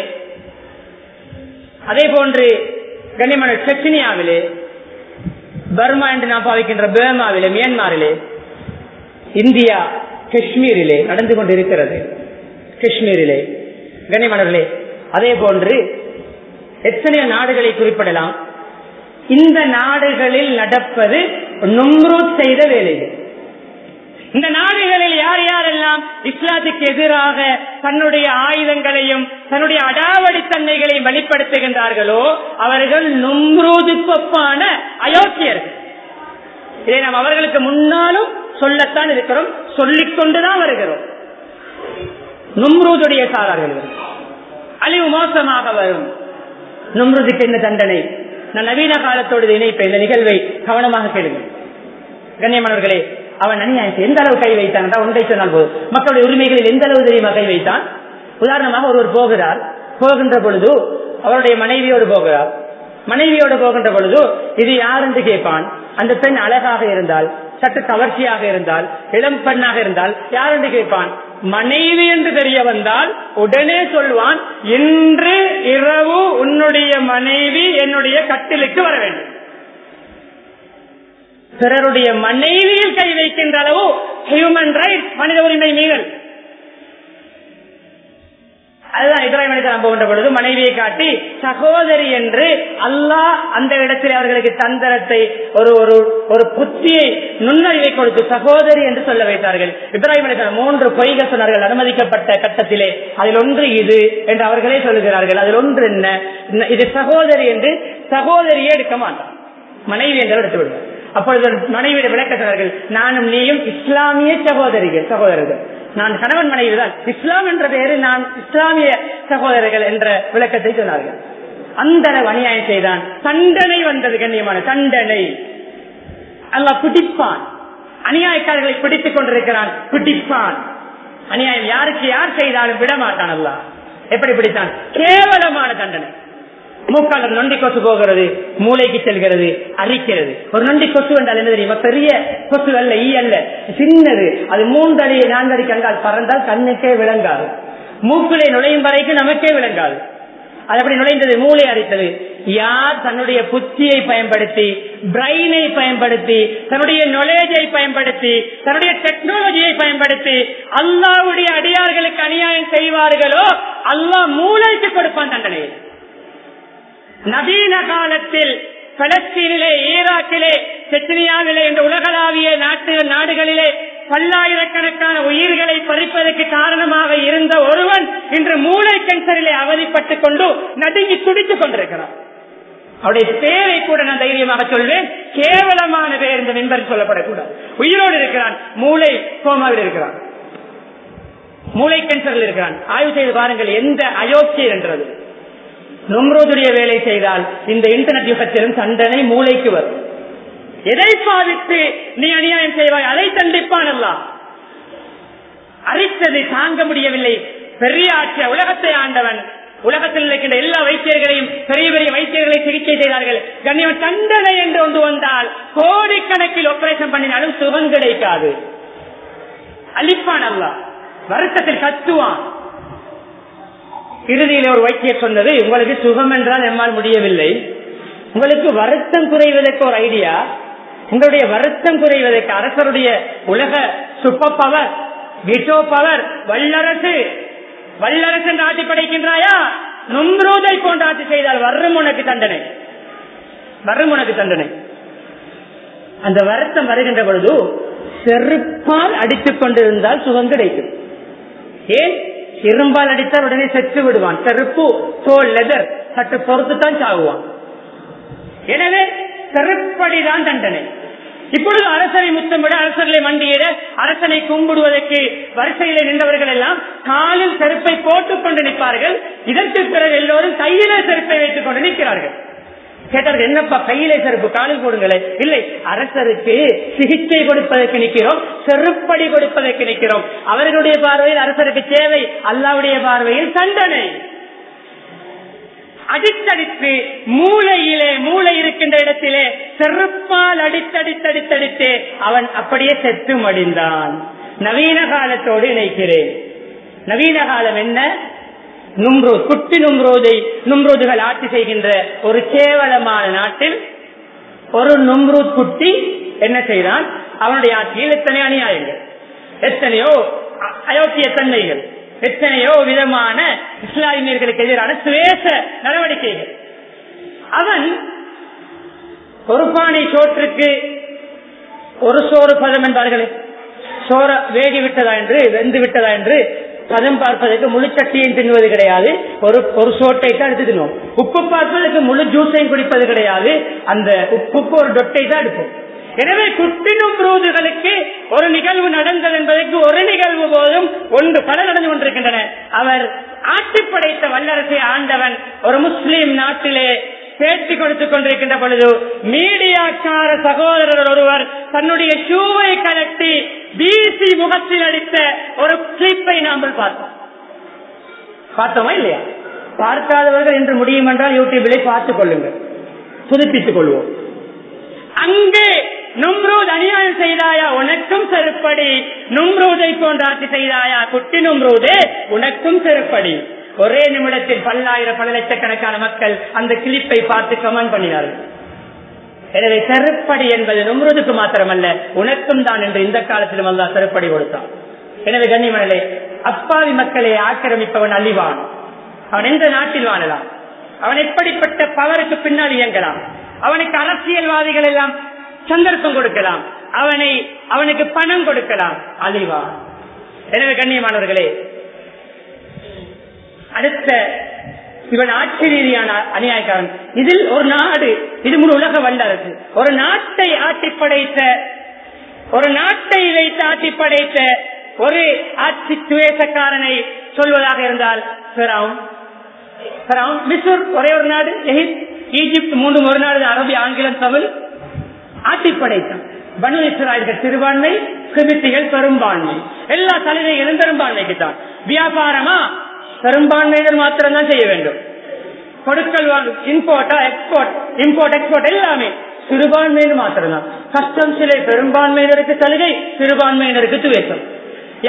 அதே போன்று கண்ணியமான செச்சினியாவிலே பர்மா என்று நாம் பாவிக்கின்ற பேமாவிலே மியான்மாரிலே இந்தியா காஷ்மீரிலே நடந்து கொண்டிருக்கிறது காஷ்மீரிலே கண்ணியமானவர்களே அதே போன்று எத்தனையோ நாடுகளை குறிப்பிடலாம் இந்த நாடுகளில் நடப்பது நும்ரூத் செய்த வேலைகள் இந்த நாடுகளில் யார் யாரெல்லாம் இஸ்லாத்துக்கு எதிராக தன்னுடைய ஆயுதங்களையும் தன்னுடைய அடாவடித்தன்மைகளையும் வெளிப்படுத்துகின்றார்களோ அவர்கள் நும்ரூதுக்கொப்பான அயோக்கியர்கள் இதை நாம் அவர்களுக்கு முன்னாலும் சொல்லத்தான் இருக்கிறோம் சொல்லிக் கொண்டுதான் வருகிறோம் நும்ரூதுடைய சாரார்கள் அழிவு மோசமாக வரும் நும்ருதுக்கு என்ன தண்டனை நான் நவீன காலத்தோடு இணைப்பேன் இந்த நிகழ்வை கவனமாக கேளுங்கள் கண்ணியமானவர்களே அவன் அநியாயத்தை எந்த அளவு கை வைத்தான் ஒன்றை சொன்னால் போதும் மக்களுடைய உரிமைகளில் எந்த அளவு தெரியுமா கை வைத்தான் உதாரணமாக ஒருவர் போகிறார் போகின்ற பொழுது அவருடைய மனைவியோடு போகிறார் மனைவியோடு போகின்ற பொழுது இது யார் என்று கேட்பான் அந்த பெண் அழகாக இருந்தால் சற்று கவர்ச்சியாக இருந்தால் இளம் பெண்ணாக இருந்தால் யார் என்று கேட்பான் மனைவி என்று தெரிய வந்தால் உடனே சொல்வான் இன்று இரவு உன்னுடைய மனைவி என்னுடைய கட்டிலுக்கு வர வேண்டும் பிறருடைய மனைவியில் கை வைக்கின்ற அளவு ஹியூமன் ரைட் மனித உரிமை மீறல் அதுதான் இப்ராஹிம் அலிசலாம் போகின்ற பொழுது மனைவியை காட்டி சகோதரி என்று அல்லாஹ் அந்த இடத்தில் அவர்களுக்கு தந்திரத்தை ஒரு ஒரு ஒரு புத்தியை நுண்ணறிவை கொடுத்து சகோதரி என்று சொல்ல வைத்தார்கள் இப்ராஹிம் அலிசலாம் மூன்று பொய்கள் சொன்னார்கள் அனுமதிக்கப்பட்ட கட்டத்திலே அதில் ஒன்று இது என்று அவர்களே சொல்லுகிறார்கள் அதில் ஒன்று என்ன இது சகோதரி என்று சகோதரியே எடுக்க மாட்டான் மனைவி என்று எடுத்து விடுவார் அப்பொழுது மனைவிയുടെ விளக்க சொன்னார்கள் நானும் நீயும் இஸ்லாமிய சகோதரிகள் சகோதரர்கள் நான் கணவன் மனைவி தான் இஸ்லாம் என்ற பெயரில் நான் இஸ்லாமிய சகோதரர்கள் என்ற விளக்கத்தை சொன்னார்கள் அந்த அளவு அநியாயம் செய்தான் தண்டனை வந்தது கண்ணியமான தண்டனை அல்ல பிடிப்பான் அநியாயக்காரர்களை பிடித்துக் கொண்டிருக்கிறான் பிடிப்பான் அநியாயம் யாருக்கு யார் செய்தாலும் விட மாட்டான் அல்ல எப்படி பிடித்தான் கேவலமான தண்டனை மூக்கால நொண்டி கொசு போகிறது மூளைக்கு செல்கிறது அரிக்கிறது ஒரு நொண்டி கொசு என்றால் என்ன தெரியுமா பெரிய கொசு அல்ல ஈ அல்ல சின்னது அது மூன்றடி நான்கடி கண்டால் பறந்தால் கண்ணுக்கே விளங்காது மூக்கிலே நுழையும் வரைக்கும் நமக்கே விளங்காது அது அப்படி நுழைந்தது மூளை அரித்தது யார் தன்னுடைய புத்தியை பயன்படுத்தி பிரைனை பயன்படுத்தி தன்னுடைய நாலேஜை பயன்படுத்தி தன்னுடைய டெக்னாலஜியை பயன்படுத்தி அல்லாவுடைய அடியார்களுக்கு அநியாயம் செய்வார்களோ அல்லாஹ் மூளைக்கு கொடுப்பான் தண்டனை நவீன காலத்தில் பலஸ்தீனிலே ஈராக்கிலே செச்சனியாவிலே என்ற உலகளாவிய நாட்டு நாடுகளிலே பல்லாயிரக்கணக்கான உயிர்களை பறிப்பதற்கு காரணமாக இருந்த ஒருவன் இன்று மூளை கேன்சரிலே அவதிப்பட்டுக் கொண்டு நடுங்கி துடித்துக் கொண்டிருக்கிறான் அவருடைய பேரை கூட நான் தைரியமாக சொல்வேன் கேவலமான பேர் இந்த மெம்பர் சொல்லப்படக்கூடாது உயிரோடு இருக்கிறான் மூளை கோமாவில் இருக்கிறான் மூளை கேன்சரில் இருக்கிறான் ஆய்வு செய்து பாருங்கள் எந்த அயோக்கியர் என்றது நும்ரோதுடைய வேலை செய்தால் இந்த இன்டர்நெட் யுகத்திலும் தண்டனை மூளைக்கு வரும் எதை பாதித்து நீ அநியாயம் செய்வாய் அதை தண்டிப்பான் அல்ல அரித்தது தாங்க முடியவில்லை பெரிய ஆட்சிய உலகத்தை ஆண்டவன் உலகத்தில் இருக்கின்ற எல்லா வைத்தியர்களையும் பெரிய பெரிய வைத்தியர்களை சிகிச்சை செய்தார்கள் கண்ணியம் தண்டனை என்று ஒன்று வந்தால் கோடிக்கணக்கில் ஆபரேஷன் பண்ணினாலும் சுகம் கிடைக்காது அழிப்பான் அல்ல வருத்தத்தில் கத்துவான் இறுதியில் ஒரு வைத்தியர் சொன்னது உங்களுக்கு சுகம் என்றால் எம்மால் முடியவில்லை உங்களுக்கு வருத்தம் குறைவதற்கு ஒரு ஐடியா உங்களுடைய வருத்தம் குறைவதற்கு அரசருடைய உலக சூப்பர் பவர் விட்டோ பவர் வல்லரசு வல்லரசு என்று ஆட்சி படைக்கின்றாயா நும்ரோதை போன்ற ஆட்சி செய்தால் வரும் உனக்கு தண்டனை வரும் உனக்கு தண்டனை அந்த வருத்தம் வருகின்ற பொழுது செருப்பால் அடித்துக் கொண்டிருந்தால் சுகம் கிடைக்கும் ஏன் இரும்பால் அடித்தால் உடனே செத்து விடுவான் செருப்பு தோல் லெதர் சற்று பொறுத்து தான் சாகுவான் எனவே செருப்படிதான் தண்டனை இப்பொழுது அரசனை முத்தமிட அரசர்களை மண்டியிட அரசனை கும்பிடுவதற்கு வரிசையில நின்றவர்கள் எல்லாம் காலில் செருப்பை போட்டுக் கொண்டு நிற்பார்கள் இதற்கு பிறகு எல்லோரும் கையில செருப்பை வைத்துக் கொண்டு நிற்கிறார்கள் கேட்டார்கள் என்னப்பா கையிலே செருப்பு காலில் போடுங்களேன் இல்லை அரசருக்கு சிகிச்சை கொடுப்பதற்கு நிற்கிறோம் செருப்படி கொடுப்பதற்கு நிற்கிறோம் அவர்களுடைய பார்வையில் அரசருக்கு தேவை அல்லாவுடைய பார்வையில் தண்டனை அடித்தடித்து மூளையிலே மூளை இருக்கின்ற இடத்திலே செருப்பால் அடித்தடித்தடித்தடித்து அவன் அப்படியே செத்து மடிந்தான் நவீன காலத்தோடு இணைக்கிறேன் நவீன காலம் என்ன நும்ரோத் குட்டி நும்ரோதை நும்ரோதுகள் ஆட்சி செய்கின்ற ஒரு கேவலமான நாட்டில் ஒரு நும்ரூத் குட்டி என்ன செய்தான் அவனுடைய ஆட்சியில் எத்தனை அநியாயங்கள் எத்தனையோ அயோக்கிய தன்மைகள் எத்தனையோ விதமான இஸ்லாமியர்களுக்கு எதிரான சுவேச நடவடிக்கைகள் அவன் ஒரு பானை சோற்றுக்கு ஒரு சோறு பதம் என்பார்களே சோற வேகி விட்டதா என்று வெந்து விட்டதா என்று பதம் பார்ப்பதற்கு முழு சட்டியையும் தின்னுவது கிடையாது ஒரு ஒரு சோட்டை தான் எடுத்து தின்னுவோம் உப்பு பார்ப்பதற்கு முழு ஜூஸையும் குடிப்பது கிடையாது அந்த உப்புக்கு ஒரு டொட்டை தான் எடுப்போம் எனவே குட்டினும் புரோதுகளுக்கு ஒரு நிகழ்வு நடந்தது என்பதற்கு ஒரு நிகழ்வு போதும் ஒன்று பல நடந்து கொண்டிருக்கின்றன அவர் ஆட்சி படைத்த வல்லரசை ஆண்டவன் ஒரு முஸ்லீம் நாட்டிலே பேட்டி கொடுத்துக் கொண்டிருக்கின்ற பொழுது மீடியாக்கார சகோதரர் ஒருவர் தன்னுடைய ஷூவை கலட்டி வீசி முகத்தில் அடித்த ஒரு கிளிப்பை நாங்கள் பார்த்தோம் பார்த்தோமா இல்லையா பார்க்காதவர்கள் என்று முடியும் என்றால் யூடியூபிலே பார்த்துக் கொள்ளுங்கள் புதுப்பித்துக் கொள்வோம் அங்கே நும்ரூத் அநியாயம் செய்தாயா உனக்கும் செருப்படி நும்ரூதை போன்ற ஆட்சி செய்தாயா குட்டி நும்ரூதே உனக்கும் செருப்படி ஒரே நிமிடத்தில் பல்லாயிரம் பல லட்சக்கணக்கான மக்கள் அந்த கிளிப்பை பார்த்து கமெண்ட் பண்ணினார்கள் எனவே செருப்படி என்பது நும்ருதுக்கு மாத்திரமல்ல உனக்கும் தான் என்று இந்த காலத்திலும் அல்லா செருப்படி கொடுத்தான் எனவே கண்ணிமணலே அப்பாவி மக்களை ஆக்கிரமிப்பவன் அழிவான் அவன் எந்த நாட்டில் வாழலாம் அவன் எப்படிப்பட்ட பவருக்கு பின்னால் இயங்கலாம் அவனுக்கு அரசியல்வாதிகள் எல்லாம் சந்தர்ப்பம் கொடுக்கலாம் அவனை அவனுக்கு பணம் கொடுக்கலாம் அழிவான் எனவே கண்ணியமானவர்களே அடுத்த இவன் ஆட்சி ரீதியான அநியாயக்காரன் இதில் ஒரு நாடு இது முழு உலக வல்லரசு ஒரு நாட்டை ஆட்சி படைத்த ஒரு நாட்டை வைத்து ஆட்சி படைத்த ஒரு ஆட்சி துவேசக்காரனை சொல்வதாக இருந்தால் மிசூர் ஒரே ஒரு நாடு ஈஜிப்ட் மூன்று ஒரு நாடு அரபி ஆங்கிலம் தமிழ் ஆட்சி படைத்தான் பனு இஸ்ராயல்கள் சிறுபான்மை கிருமித்திகள் பெரும்பான்மை எல்லா சலுகைகளும் பெரும்பான்மைக்கு தான் வியாபாரமா பெரும்பான்மையினர் மாத்திரம் தான் செய்ய வேண்டும் கொடுக்கல் இம்போர்ட்டா எக்ஸ்போர்ட் இம்போர்ட் எக்ஸ்போர்ட் எல்லாமே சிறுபான்மையினர் மாத்திரம் தான் கஸ்டம்ஸிலே பெரும்பான்மையினருக்கு சலுகை சிறுபான்மையினருக்கு துவேசம்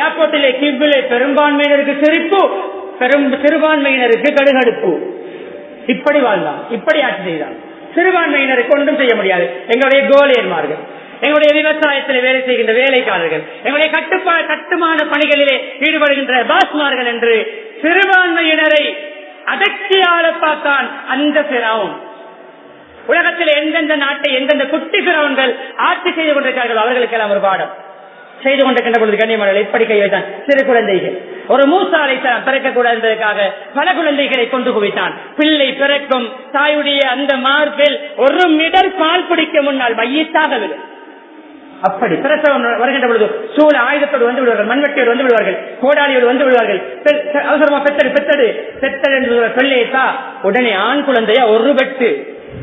ஏர்போர்ட்டிலே கிவ்விலே பெரும்பான்மையினருக்கு சிரிப்பு பெரும் சிறுபான்மையினருக்கு கடுகடுப்பு இப்படி வாழ்ந்தான் இப்படி ஆட்சி செய்தான் சிறுபான்மையினருக்கு ஒன்றும் செய்ய முடியாது எங்களுடைய கோலியன்மார்கள் எங்களுடைய விவசாயத்தில் வேலை செய்கின்ற வேலைக்காரர்கள் எங்களுடைய கட்டுப்பா கட்டுமான பணிகளிலே ஈடுபடுகின்ற பாஸ்மார்கள் என்று சிறுபான்மையினரை அடக்கியால பார்த்தான் அந்த பிறவும் உலகத்தில் எந்தெந்த நாட்டை எந்தெந்த குட்டி பிறவன்கள் ஆட்சி செய்து கொண்டிருக்கிறார்கள் அவர்களுக்கெல்லாம் ஒரு பாடம் செய்து கொண்டிருக்கின்ற பொழுது கண்ணியமான இப்படி கை வைத்தான் சிறு குழந்தைகள் ஒரு மூசாலை பிறக்கக்கூடாது என்பதற்காக பல குழந்தைகளை கொண்டு குவித்தான் பிள்ளை பிறக்கும் தாயுடைய அந்த மார்பில் ஒரு மிடர் பால் குடிக்க முன்னால் மையத்தாக விடும் அப்படி பிரசவம் வருகின்ற பொழுது சூழ ஆயுதத்தோடு வந்து விடுவார்கள் மண்வெட்டியோடு வந்து விடுவார்கள் கோடாலியோடு வந்து விடுவார்கள் பெ- பெ- அவசரமா பெத்தடு பெத்தடு பெத்தடு என்று சொல்ற பிள்ளையத்தா உடனே ஆண் குழந்தையா ஒரு வெட்டு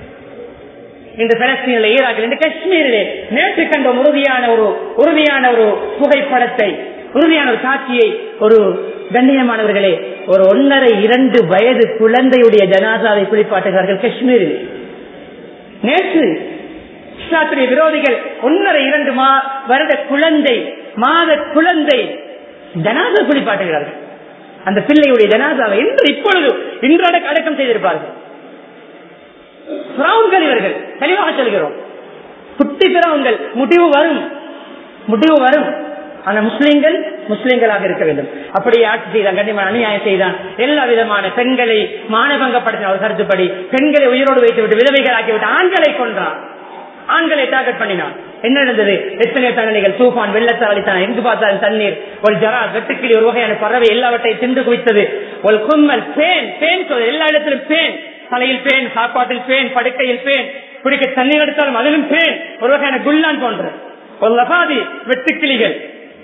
இந்த பலஸ்தீனில் ஈராக்கில் இந்த காஷ்மீரிலே நேற்று கண்ட உறுதியான ஒரு உறுதியான ஒரு புகைப்படத்தை உறுதியான ஒரு காட்சியை ஒரு கண்ணியமானவர்களே ஒரு ஒன்னரை இரண்டு வயது குழந்தையுடைய ஜனாசாவை குளிப்பாட்டுகிறார்கள் காஷ்மீரில் நேற்று இஸ்லாத்துடைய விரோதிகள் ஒன்னரை இரண்டு மா வருட குழந்தை மாத குழந்தை ஜனாசா குளிப்பாட்டுகிறார்கள் அந்த பிள்ளையுடைய ஜனாசாவை இன்று இப்பொழுது இன்று அடக்க- அடக்கம் செய்திருப்பார்கள் பிராவுன்கள் இவர்கள் தெளிவாக சொல்கிறோம் குட்டி பிராவுன்கள் முடிவு வரும் முடிவு வரும் ஆனா முஸ்லிம்கள் முஸ்லிம்களாக இருக்க வேண்டும் அப்படியே ஆட்சி செய்தான் கண்டிப்பான அநியாயம் செய்தான் எல்லா விதமான பெண்களை மானபங்கப்படுத்தின ஒரு கருத்துப்படி பெண்களை உயிரோடு வைத்து விட்டு விதவைகள் விட்டு ஆண்களை கொன்றான் ஆண்களை டார்கெட் பண்ணினான் என்ன நடந்தது எத்தனை தண்டனைகள் தூஃபான் வெள்ளத்தால் அளித்தான் எங்கு பார்த்தாலும் தண்ணீர் ஒரு ஜரா வெட்டுக்கிளி ஒரு வகையான பறவை எல்லாவற்றையும் தின்று குவித்தது ஒரு கும்மல் பேன் பேன் சொல்றது எல்லா இடத்திலும் பேன் தலையில் பேன் சாப்பாட்டில் பேன் படுக்கையில் பேன் குடிக்க தண்ணீர் எடுத்தாலும் அதிலும் பேன் ஒரு வகையான குல்லான் போன்ற ஒரு லபாதி வெட்டுக்கிளிகள்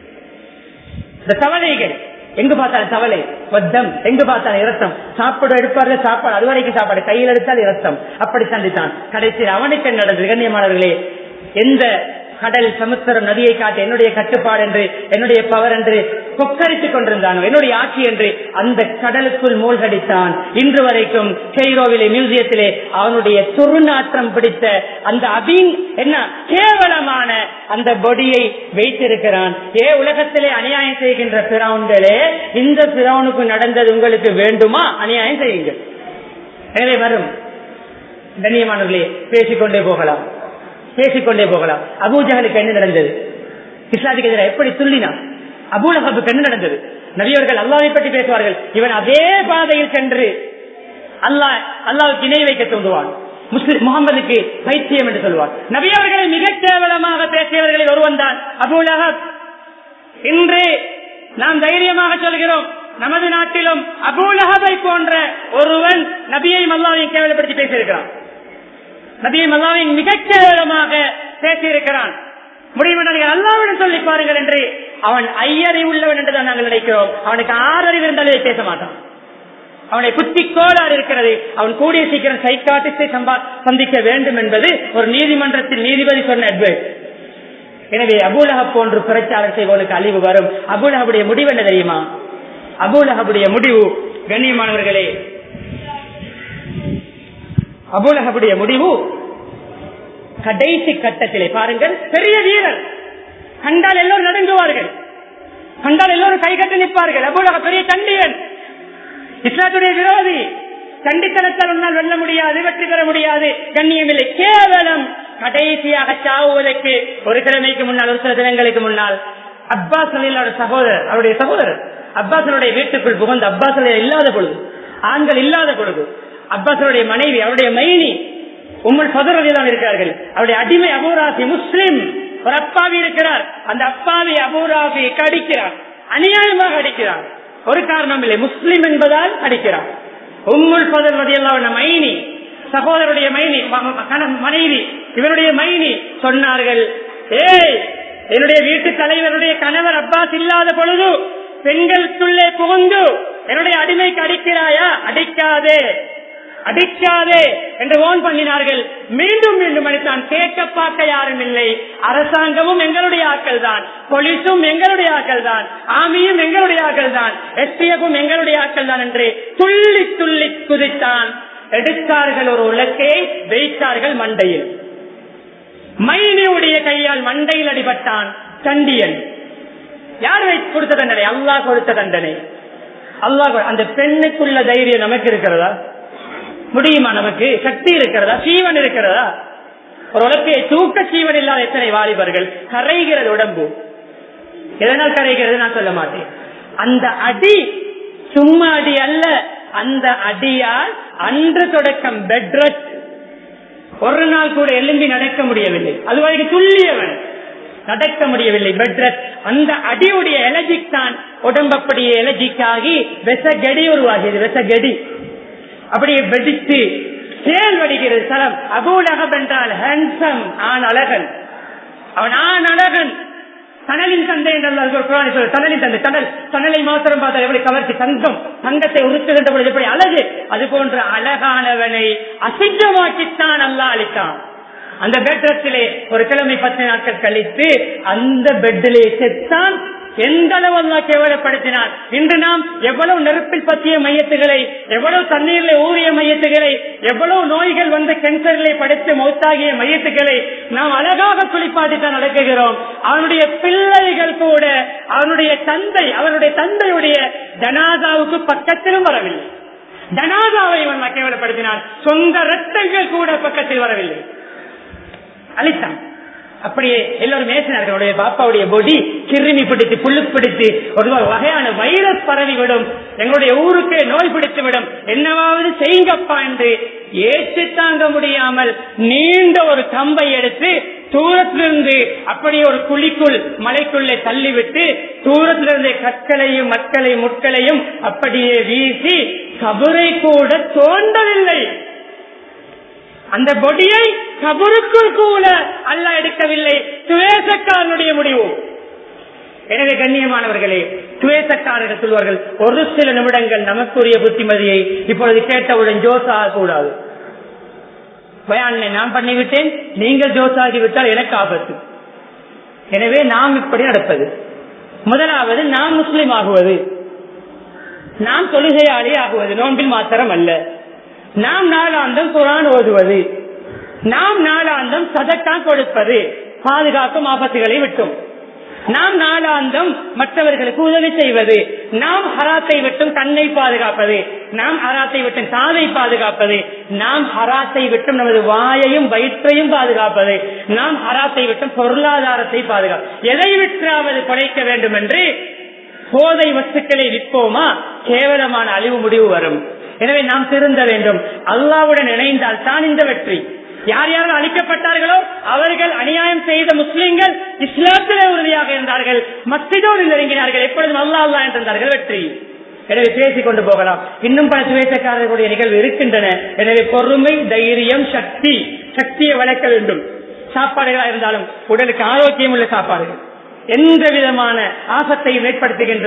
இந்த தவளைகள் எங்கு பார்த்தாலும் தவளை வத்தம் எங்கு பார்த்தாலும் இரத்தம் சாப்பாடு எடுப்பார்கள் சாப்பாடு அது வரைக்கும் சாப்பாடு கையில் எடுத்தால் இரத்தம் அப்படி சந்தித்தான் கடைசியில் அவனுக்கு என்ன நடந்தது கண்ணியமானவர்களே எந்த கடல் சமுத்திரம் நதியை காட்டி என்னுடைய கட்டுப்பாடு என்று என்னுடைய பவர் என்று கொக்கரித்துக் கொண்டிருந்தானோ என்னுடைய ஆட்சி என்று அந்த கடலுக்குள் மூழ்கடித்தான் இன்று வரைக்கும் கெய்ரோவிலே மியூசியத்திலே அவனுடைய துருநாற்றம் பிடித்த அந்த அபீன் என்ன கேவலமான அந்த பொடியை வைத்திருக்கிறான் ஏ உலகத்திலே அநியாயம் செய்கின்ற பிறவுன்களே இந்த பிறவனுக்கு நடந்தது உங்களுக்கு வேண்டுமா அநியாயம் செய்யுங்கள் எனவே வரும் கண்ணியமானவர்களே பேசிக்கொண்டே போகலாம் பேசிக்கொண்டே போகலாம் அபூஜகலுக்கு என்ன நடந்தது இஸ்லாத்துக்கு எதிராக எப்படி துள்ளினான் அபூலகப்புக்கு என்ன நடந்தது நபியவர்கள் அல்லாவை பற்றி பேசுவார்கள் இவன் அதே பாதையில் சென்று அல்லாஹ் அல்லாவுக்கு இணை வைக்க தூண்டுவான் முஸ்லிம் முகமதுக்கு பைத்தியம் என்று சொல்வார் நபியவர்களை மிகச் கேவலமாக பேசியவர்களில் ஒருவன் தான் அபூலகப் இன்று நாம் தைரியமாக சொல்கிறோம் நமது நாட்டிலும் அபூலகபை போன்ற ஒருவன் நபியை மல்லாவையும் கேவலப்படுத்தி பேசியிருக்கிறான் நபியை மல்லாவையும் மிகச் கேவலமாக பேசியிருக்கிறான் முடிவுடன் அல்லாவிடம் சொல்லி பாருங்கள் என்று அவன் ஐயறிவு உள்ளவன் என்றுதான் நாங்கள் நினைக்கிறோம் அவனுக்கு ஆறறிவு இருந்தாலே பேச மாட்டான் அவனை புத்தி கோளாறு இருக்கிறது அவன் கூடிய சீக்கிரம் சைக்காட்டிஸ்டை சந்திக்க வேண்டும் என்பது ஒரு நீதிமன்றத்தில் நீதிபதி சொன்ன அட்வைஸ் எனவே அபூலகப் போன்று பிரச்சாரம் செய்வதற்கு அழிவு வரும் அபூலகபுடைய முடிவு என்ன தெரியுமா அபூலகபுடைய முடிவு கண்ணியமானவர்களே அபூலகபுடைய முடிவு கடைசி கட்டத்திலே பாருங்கள் பெரிய வீரர் கண்டால் எல்லோரும் நடுங்குவார்கள் கண்டால் எல்லோரும் கைகட்டி நிற்பார்கள் அபூலக பெரிய சண்டியன் இஸ்லாத்துடைய விரோதி சண்டித்தனத்தால் உன்னால் வெல்ல முடியாது வெற்றி பெற முடியாது கண்ணியமில்லை கேவலம் கடைசியாக சாவுவதற்கு ஒரு கிழமைக்கு முன்னால் ஒரு சில தினங்களுக்கு முன்னால் அப்பாஸ் அலியோட சகோதரர் அவருடைய சகோதரர் அப்பாசனுடைய வீட்டுக்குள் புகுந்து அப்பாஸ் அலியா இல்லாத பொழுது ஆண்கள் இல்லாத பொழுது அப்பாசனுடைய மனைவி அவருடைய மைனி உங்கள் சதுரதிதான் இருக்கிறார்கள் அவருடைய அடிமை அபூராசி முஸ்லிம் ஒரு அப்பாவி இருக்கிறார் அந்த அப்பாவி அபூராசி அடிக்கிறார் அநியாயமாக அடிக்கிறார் ஒரு காரணம் இல்லை முஸ்லிம் என்பதால் அடிக்கிறார் உம்முள் பதர்வதி எல்லாம் மைனி சகோதரருடைய மைனி மனைவி இவருடைய மைனி சொன்னார்கள் ஏய் என்னுடைய வீட்டு தலைவருடைய கணவர் அப்பாஸ் இல்லாத பொழுது பெண்களுக்குள்ளே புகுந்து என்னுடைய அடிமைக்கு அடிக்கிறாயா அடிக்காதே அடிக்காதே என்று ஓன் பண்ணினார்கள் மீண்டும் மீண்டும் அடித்தான் கேட்க பார்க்க யாரும் இல்லை அரசாங்கமும் எங்களுடைய ஆட்கள் தான் போலீஸும் எங்களுடைய ஆட்கள் தான் ஆமியும் எங்களுடைய ஆட்கள் தான் எஸ்டிஎஃப்பும் எங்களுடைய ஆட்கள் தான் என்று துள்ளி துள்ளி குதித்தான் எடுத்தார்கள் ஒரு உலக்கையை வைத்தார்கள் மண்டையில் மைனியுடைய கையால் மண்டையில் அடிபட்டான் சண்டியன் யார் கொடுத்த தண்டனை அல்லாஹ் கொடுத்த தண்டனை அல்லாஹ் அந்த பெண்ணுக்குள்ள தைரியம் நமக்கு இருக்கிறதா முடியுமா நமக்கு சக்தி இருக்கிறதா சீவன் இருக்கிறதா ஒரு உலக்கையை தூக்க சீவன் இல்லாத எத்தனை வாலிபர்கள் கரைகிறது உடம்பு எதனால் கரைகிறது நான் சொல்ல மாட்டேன் அந்த அடி சும்மா அடி அல்ல அந்த அடியால் அன்று தொடக்கம் பெட் ரெஸ்ட் ஒரு நாள் கூட எலும்பி நடக்க முடியவில்லை அது வரைக்கும் துல்லியவன் நடக்க முடியவில்லை பெட் ரெஸ்ட் அந்த அடியுடைய எலஜிக் தான் உடம்பப்படியே எலஜிக் ஆகி வெசகடி உருவாகியது வெசகடி அப்படியே வெடித்து சேல் வடிகிறது சலம் அபூலகம் என்றால் ஹேண்ட்ஸம் ஆண் அழகன் அவன் ஆண் அழகன் தனலின் தந்தை என்று தனலின் தந்தை தனல் தனலை மாத்திரம் பார்த்தா எப்படி கவர்ச்சி தங்கம் தங்கத்தை உருத்துகின்ற பொழுது எப்படி அழகு அது போன்ற அழகானவனை அசிங்கமாக்கித்தான் அல்லா அளித்தான் அந்த பெட்ரத்திலே ஒரு கிழமை பத்து நாட்கள் கழித்து அந்த பெட்டிலே செத்தான் எந்த அளவு அல்லா கேவலப்படுத்தினார் இன்று நாம் எவ்வளவு நெருப்பில் பற்றிய மையத்துகளை எவ்வளவு தண்ணீரில் ஊறிய மையத்துகளை எவ்வளவு நோய்கள் வந்த கேன்சர்களை படைத்து மௌத்தாகிய மையத்துகளை நாம் அழகாக குளிப்பாட்டித்தான் நடக்குகிறோம் அவனுடைய பிள்ளைகள் கூட அவனுடைய தந்தை அவனுடைய தந்தையுடைய ஜனாதாவுக்கு பக்கத்திலும் வரவில்லை ஜனாதாவை இவன் கேவலப்படுத்தினான் சொந்த ரத்தங்கள் கூட பக்கத்தில் வரவில்லை அழித்தான் அப்படியே எல்லோரும் மேசினார்கள் அவருடைய பாப்பாவுடைய பொடி கிருமி பிடித்து புல்லு பிடித்து ஒரு வகையான வைரஸ் பரவி விடும் எங்களுடைய ஊருக்கு நோய் பிடித்து விடும் என்னவாவது செய்யுங்கப்பா என்று ஏற்று தாங்க முடியாமல் நீண்ட ஒரு கம்பை எடுத்து தூரத்திலிருந்து அப்படியே ஒரு குழிக்குள் மலைக்குள்ளே தள்ளிவிட்டு தூரத்திலிருந்து கற்களையும் மக்களையும் முட்களையும் அப்படியே வீசி கபரை கூட தோண்டவில்லை அந்த பொடியை கபருக்குள் கூட அல்ல எடுக்கவில்லை துவேசக்காரனுடைய முடிவு எனவே கண்ணியமானவர்களே துவேசக்காரர்கள் சொல்வார்கள் ஒரு சில நிமிடங்கள் நமக்குரிய புத்திமதியை இப்பொழுது கேட்டவுடன் ஜோசாக கூடாது பயானை நான் பண்ணிவிட்டேன் நீங்கள் ஜோசாகி விட்டால் எனக்கு ஆபத்து எனவே நாம் இப்படி நடப்பது முதலாவது நாம் முஸ்லிம் ஆகுவது நாம் தொழுகையாளி ஆகுவது நோன்பில் மாத்திரம் அல்ல நாம் நாளாந்தம் குரான் ஓதுவது நாம் நாளாந்தம் சதக்கா கொடுப்பது பாதுகாக்கும் ஆபத்துகளை விட்டும் நாம் நாளாந்தம் மற்றவர்களுக்கு உதவி செய்வது நாம் ஹராத்தை விட்டும் தன்னை பாதுகாப்பது நாம் ஹராத்தை விட்டும் காதை பாதுகாப்பது நாம் ஹராத்தை விட்டும் நமது வாயையும் வயிற்றையும் பாதுகாப்பது நாம் ஹராத்தை விட்டும் பொருளாதாரத்தை பாதுகாப்பு எதை விற்றாவது குறைக்க வேண்டும் என்று போதை வஸ்துக்களை விற்போமா கேவலமான அழிவு முடிவு வரும் எனவே நாம் திருந்த வேண்டும் அல்லாவுடன் இணைந்தால் தான் இந்த வெற்றி யார் யாரும் அழிக்கப்பட்டார்களோ அவர்கள் அநியாயம் செய்த முஸ்லிம்கள் இஸ்லாத்திலே உறுதியாக இருந்தார்கள் மத்திதோடு நெருங்கினார்கள் எப்பொழுதும் அல்லா அல்லா என்றார்கள் வெற்றி எனவே பேசிக் கொண்டு போகலாம் இன்னும் பல சுவேசக்காரர்களுடைய நிகழ்வு இருக்கின்றன எனவே பொறுமை தைரியம் சக்தி சக்தியை வளர்க்க வேண்டும் சாப்பாடுகளா இருந்தாலும் உடலுக்கு ஆரோக்கியம் உள்ள சாப்பாடுகள் எந்த விதமான ஆபத்தையும் ஏற்படுத்துகின்ற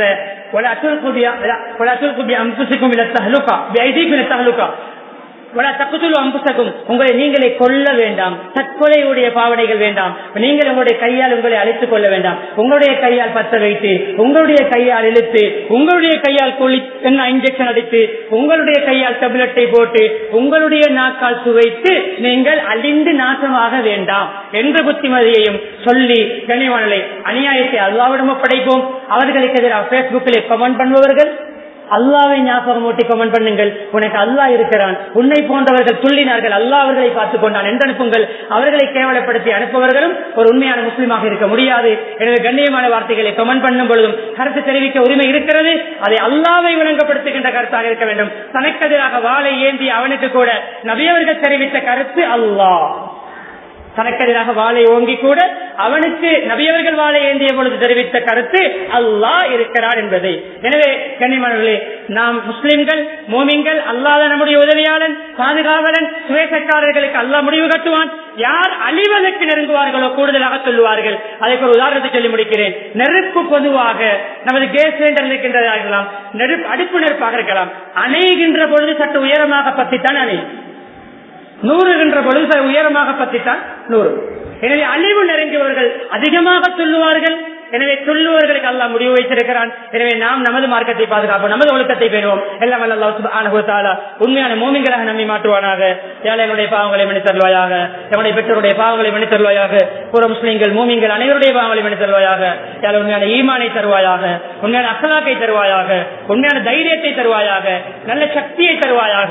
உங்களை நீங்களே கொல்ல வேண்டாம் தற்கொலையுடைய பாவனைகள் வேண்டாம் நீங்கள் உங்களுடைய கையால் உங்களை அழைத்துக் கொள்ள வேண்டாம் உங்களுடைய கையால் பத்த வைத்து உங்களுடைய கையால் இழுத்து உங்களுடைய கையால் குளி என்ன இன்ஜெக்ஷன் அடித்து உங்களுடைய கையால் டெப்லெட்டை போட்டு உங்களுடைய நாக்கால் சுவைத்து நீங்கள் அழிந்து நாசமாக வேண்டாம் என்ற புத்திமதியையும் சொல்லி கனிவானலை அநியாயத்தை அல்லாவிடம் படைப்போம் அவர்களுக்கு எதிராக பேஸ்புக்கிலே கமெண்ட் பண்ணுபவர்கள் அல்லாவை ஞாபகம் ஊட்டி கமெண்ட் பண்ணுங்கள் உனக்கு அல்லாஹ் இருக்கிறான் உன்னை போன்றவர்கள் துள்ளினார்கள் அல்லாஹ் அவர்களை பார்த்துக் கொண்டான் என்று அனுப்புங்கள் அவர்களை கேவலப்படுத்தி அனுப்புவர்களும் ஒரு உண்மையான முஸ்லீமாக இருக்க முடியாது எனவே கண்ணியமான வார்த்தைகளை கமெண்ட் பண்ணும் பொழுதும் கருத்து தெரிவிக்க உரிமை இருக்கிறது அதை அல்லாவை விளங்கப்படுத்துகின்ற கருத்தாக இருக்க வேண்டும் தனக்கெதிராக வாழை ஏந்தி அவனுக்கு கூட நபியவர்கள் தெரிவித்த கருத்து அல்லாஹ் தனக்கெதிராக வாழை ஓங்கி கூட அவனுக்கு நபியவர்கள் வாழை ஏந்திய பொழுது தெரிவித்த கருத்து அல்லாஹ் இருக்கிறார் என்பதை எனவே கண்ணிமணர்களே நாம் முஸ்லிம்கள் மோமிங்கள் அல்லாத நம்முடைய உதவியாளன் பாதுகாவலன் சுவேசக்காரர்களுக்கு அல்லாஹ் முடிவு கட்டுவான் யார் அழிவதற்கு நெருங்குவார்களோ கூடுதலாக சொல்லுவார்கள் அதற்கு ஒரு உதாரணத்தை சொல்லி முடிக்கிறேன் நெருப்பு பொதுவாக நமது கேஸ் சிலிண்டர் இருக்கின்றதாக இருக்கலாம் நெருப்பு அடுப்பு நெருப்பாக இருக்கலாம் அணைகின்ற பொழுது சற்று உயரமாக பத்தித்தான் அணையும் நூறுகின்ற பொழுது உயரமாக பத்தித்தான் நூறு எனவே அழிவு நெருங்கியவர்கள் அதிகமாக சொல்லுவார்கள் எனவே சொல்லுவர்களுக்கு அல்லா முடிவு வைத்திருக்கிறான் எனவே நாம் நமது மார்க்கத்தை பாதுகாப்போம் நமது ஒழுக்கத்தை பெறுவோம் எல்லாம் அல்லா உண்மையான மூமிங்களாக நம்மை மாற்றுவானாக ஏழைகளுடைய பாவங்களை மணி தருவாயாக நம்முடைய பெற்றோருடைய பாவங்களை மணி தருவாயாக புற முஸ்லீம்கள் மூமிங்கள் அனைவருடைய பாவங்களை மணி தருவாயாக ஏழை உண்மையான ஈமானை தருவாயாக உண்மையான அசலாக்கை தருவாயாக உண்மையான தைரியத்தை தருவாயாக நல்ல சக்தியை தருவாயாக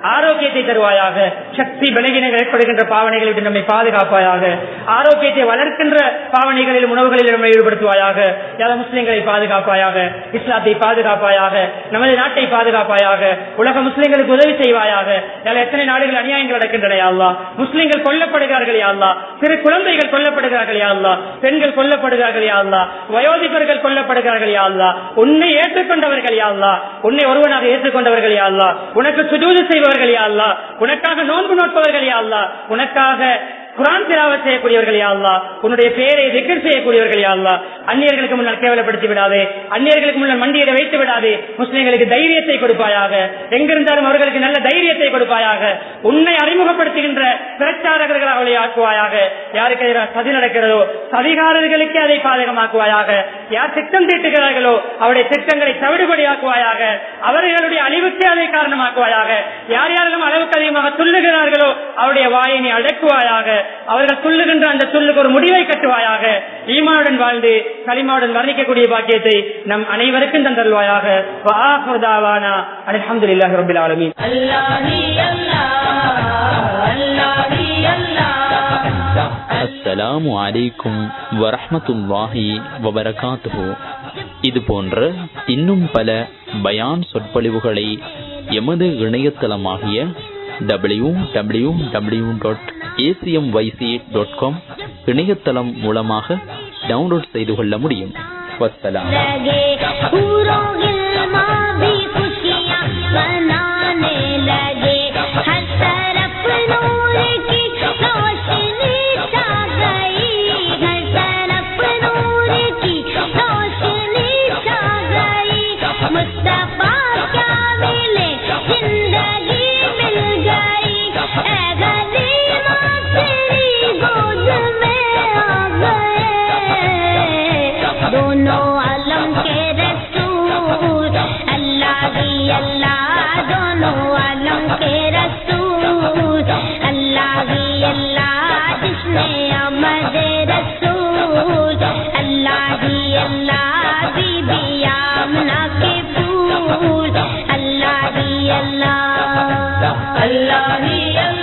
ஆரோக்கியத்தை தருவாயாக சக்தி பலகீனங்கள் ஏற்படுகின்ற பாவனைகளை விட்டு நம்மை பாதுகாப்பாயாக ஆரோக்கியத்தை வளர்க்கின்ற பாவனைகளில் உணவுகளில் நம்மை ஈடுபடுத்துவாயாக யார முஸ்லிம்களை பாதுகாப்பாயாக இஸ்லாத்தை பாதுகாப்பாயாக நமது நாட்டை பாதுகாப்பாயாக உலக முஸ்லிம்களுக்கு உதவி செய்வாயாக யார எத்தனை நாடுகள் அநியாயங்கள் நடக்கின்றன யா அல்லாஹ் முஸ்லிம்கள் கொல்லப்படுகிறார்கள் யா அல்லாஹ் சிறு குழந்தைகள் கொல்லப்படுகிறார்கள் யா அல்லாஹ் பெண்கள் கொல்லப்படுகிறார்கள் யா அல்லாஹ் வயோதிபர்கள் கொல்லப்படுகிறார்கள் யா அல்லாஹ் உன்னை ஏற்றுக்கொண்டவர்கள் யா அல்லாஹ் உன்னை ஒருவனாக ஏற்றுக்கொண்டவர்கள் யா அல்லாஹ் உனக்கு சுஜூது செய்பவர்கள் யா அல்லாஹ் உனக்காக நோன்பு நோட்பவர்கள் யா அல்லாஹ் உனக்காக குரான் திராவத் செய்யக்கூடியவர்கள் யா அல்லாஹ் உன்னுடைய பெயரை திக்கர் செய்யக்கூடியவர்கள் யா அல்லாஹ் அந்நியர்களுக்கு முன்னால் கேவலப்படுத்தி விடாதே அந்நியர்களுக்கு முன்னால் மண்டியிட வைத்து விடாதே முஸ்லிம்களுக்கு தைரியத்தை கொடுப்பாயாக எங்கிருந்தாலும் அவர்களுக்கு நல்ல தைரியத்தை கொடுப்பாயாக உன்னை அறிமுகப்படுத்துகின்ற பிரச்சாரகர்கள் அவளை ஆக்குவாயாக யாருக்கு எதிராக சதி நடக்கிறதோ சதிகாரர்களுக்கு அதை பாதகமாக்குவாயாக யார் திட்டம் தீட்டுகிறார்களோ அவருடைய திட்டங்களை தவிடுபடியாக்குவாயாக அவர்களுடைய அழிவுக்கு அதை காரணமாக்குவாயாக யார் யாரெல்லாம் அளவுக்கு அதிகமாக துள்ளுகிறார்களோ அவருடைய வாயை நீ அடக்குவாயாக அவர்கள் துள்ளுகின்ற அந்த துள்ளுக்கு ஒரு முடிவை கட்டுவாயாக ஈமாவுடன் வாழ்ந்து களிமாவுடன் வர்ணிக்கக்கூடிய பாக்கியத்தை நம் அனைவருக்கும் தந்தருவாயாக அலமதுல்லாஹி ரபில் ஆலமீன் அஸ்ஸலாமு அலைக்கும் வரஹ்மத்துல்லாஹி வபரகாத்துஹு இது போன்ற இன்னும் பல பயான் சொற்பொழிவுகளை எமது இணையதளமாகிய W W W dot ACM YC dot com இணையதளம் மூலமாக டவுன்லோட் செய்து கொள்ள முடியும் வசலாம் लगे पूरों गिलमा भी खुशियाँ मनाने लगे हर तरफ नूर की रोशनी छा गई हर तरफ नूर की रोशनी छा गई मुस्तफा क्या मिले जिंदगी मिल गई ऐ गरीबा तेरी गोद में आ गए दोनों आलम के रसूल अल्लाह ही अल्लाह दोनों आलम के रसूल अल्लाह ही अल्लाह जिसने अमद रसूल अल्लाह ही अल्लाह बीबी आमना के फूल अल्लाह ही अल्लाह अल्लाह ही अल्लाह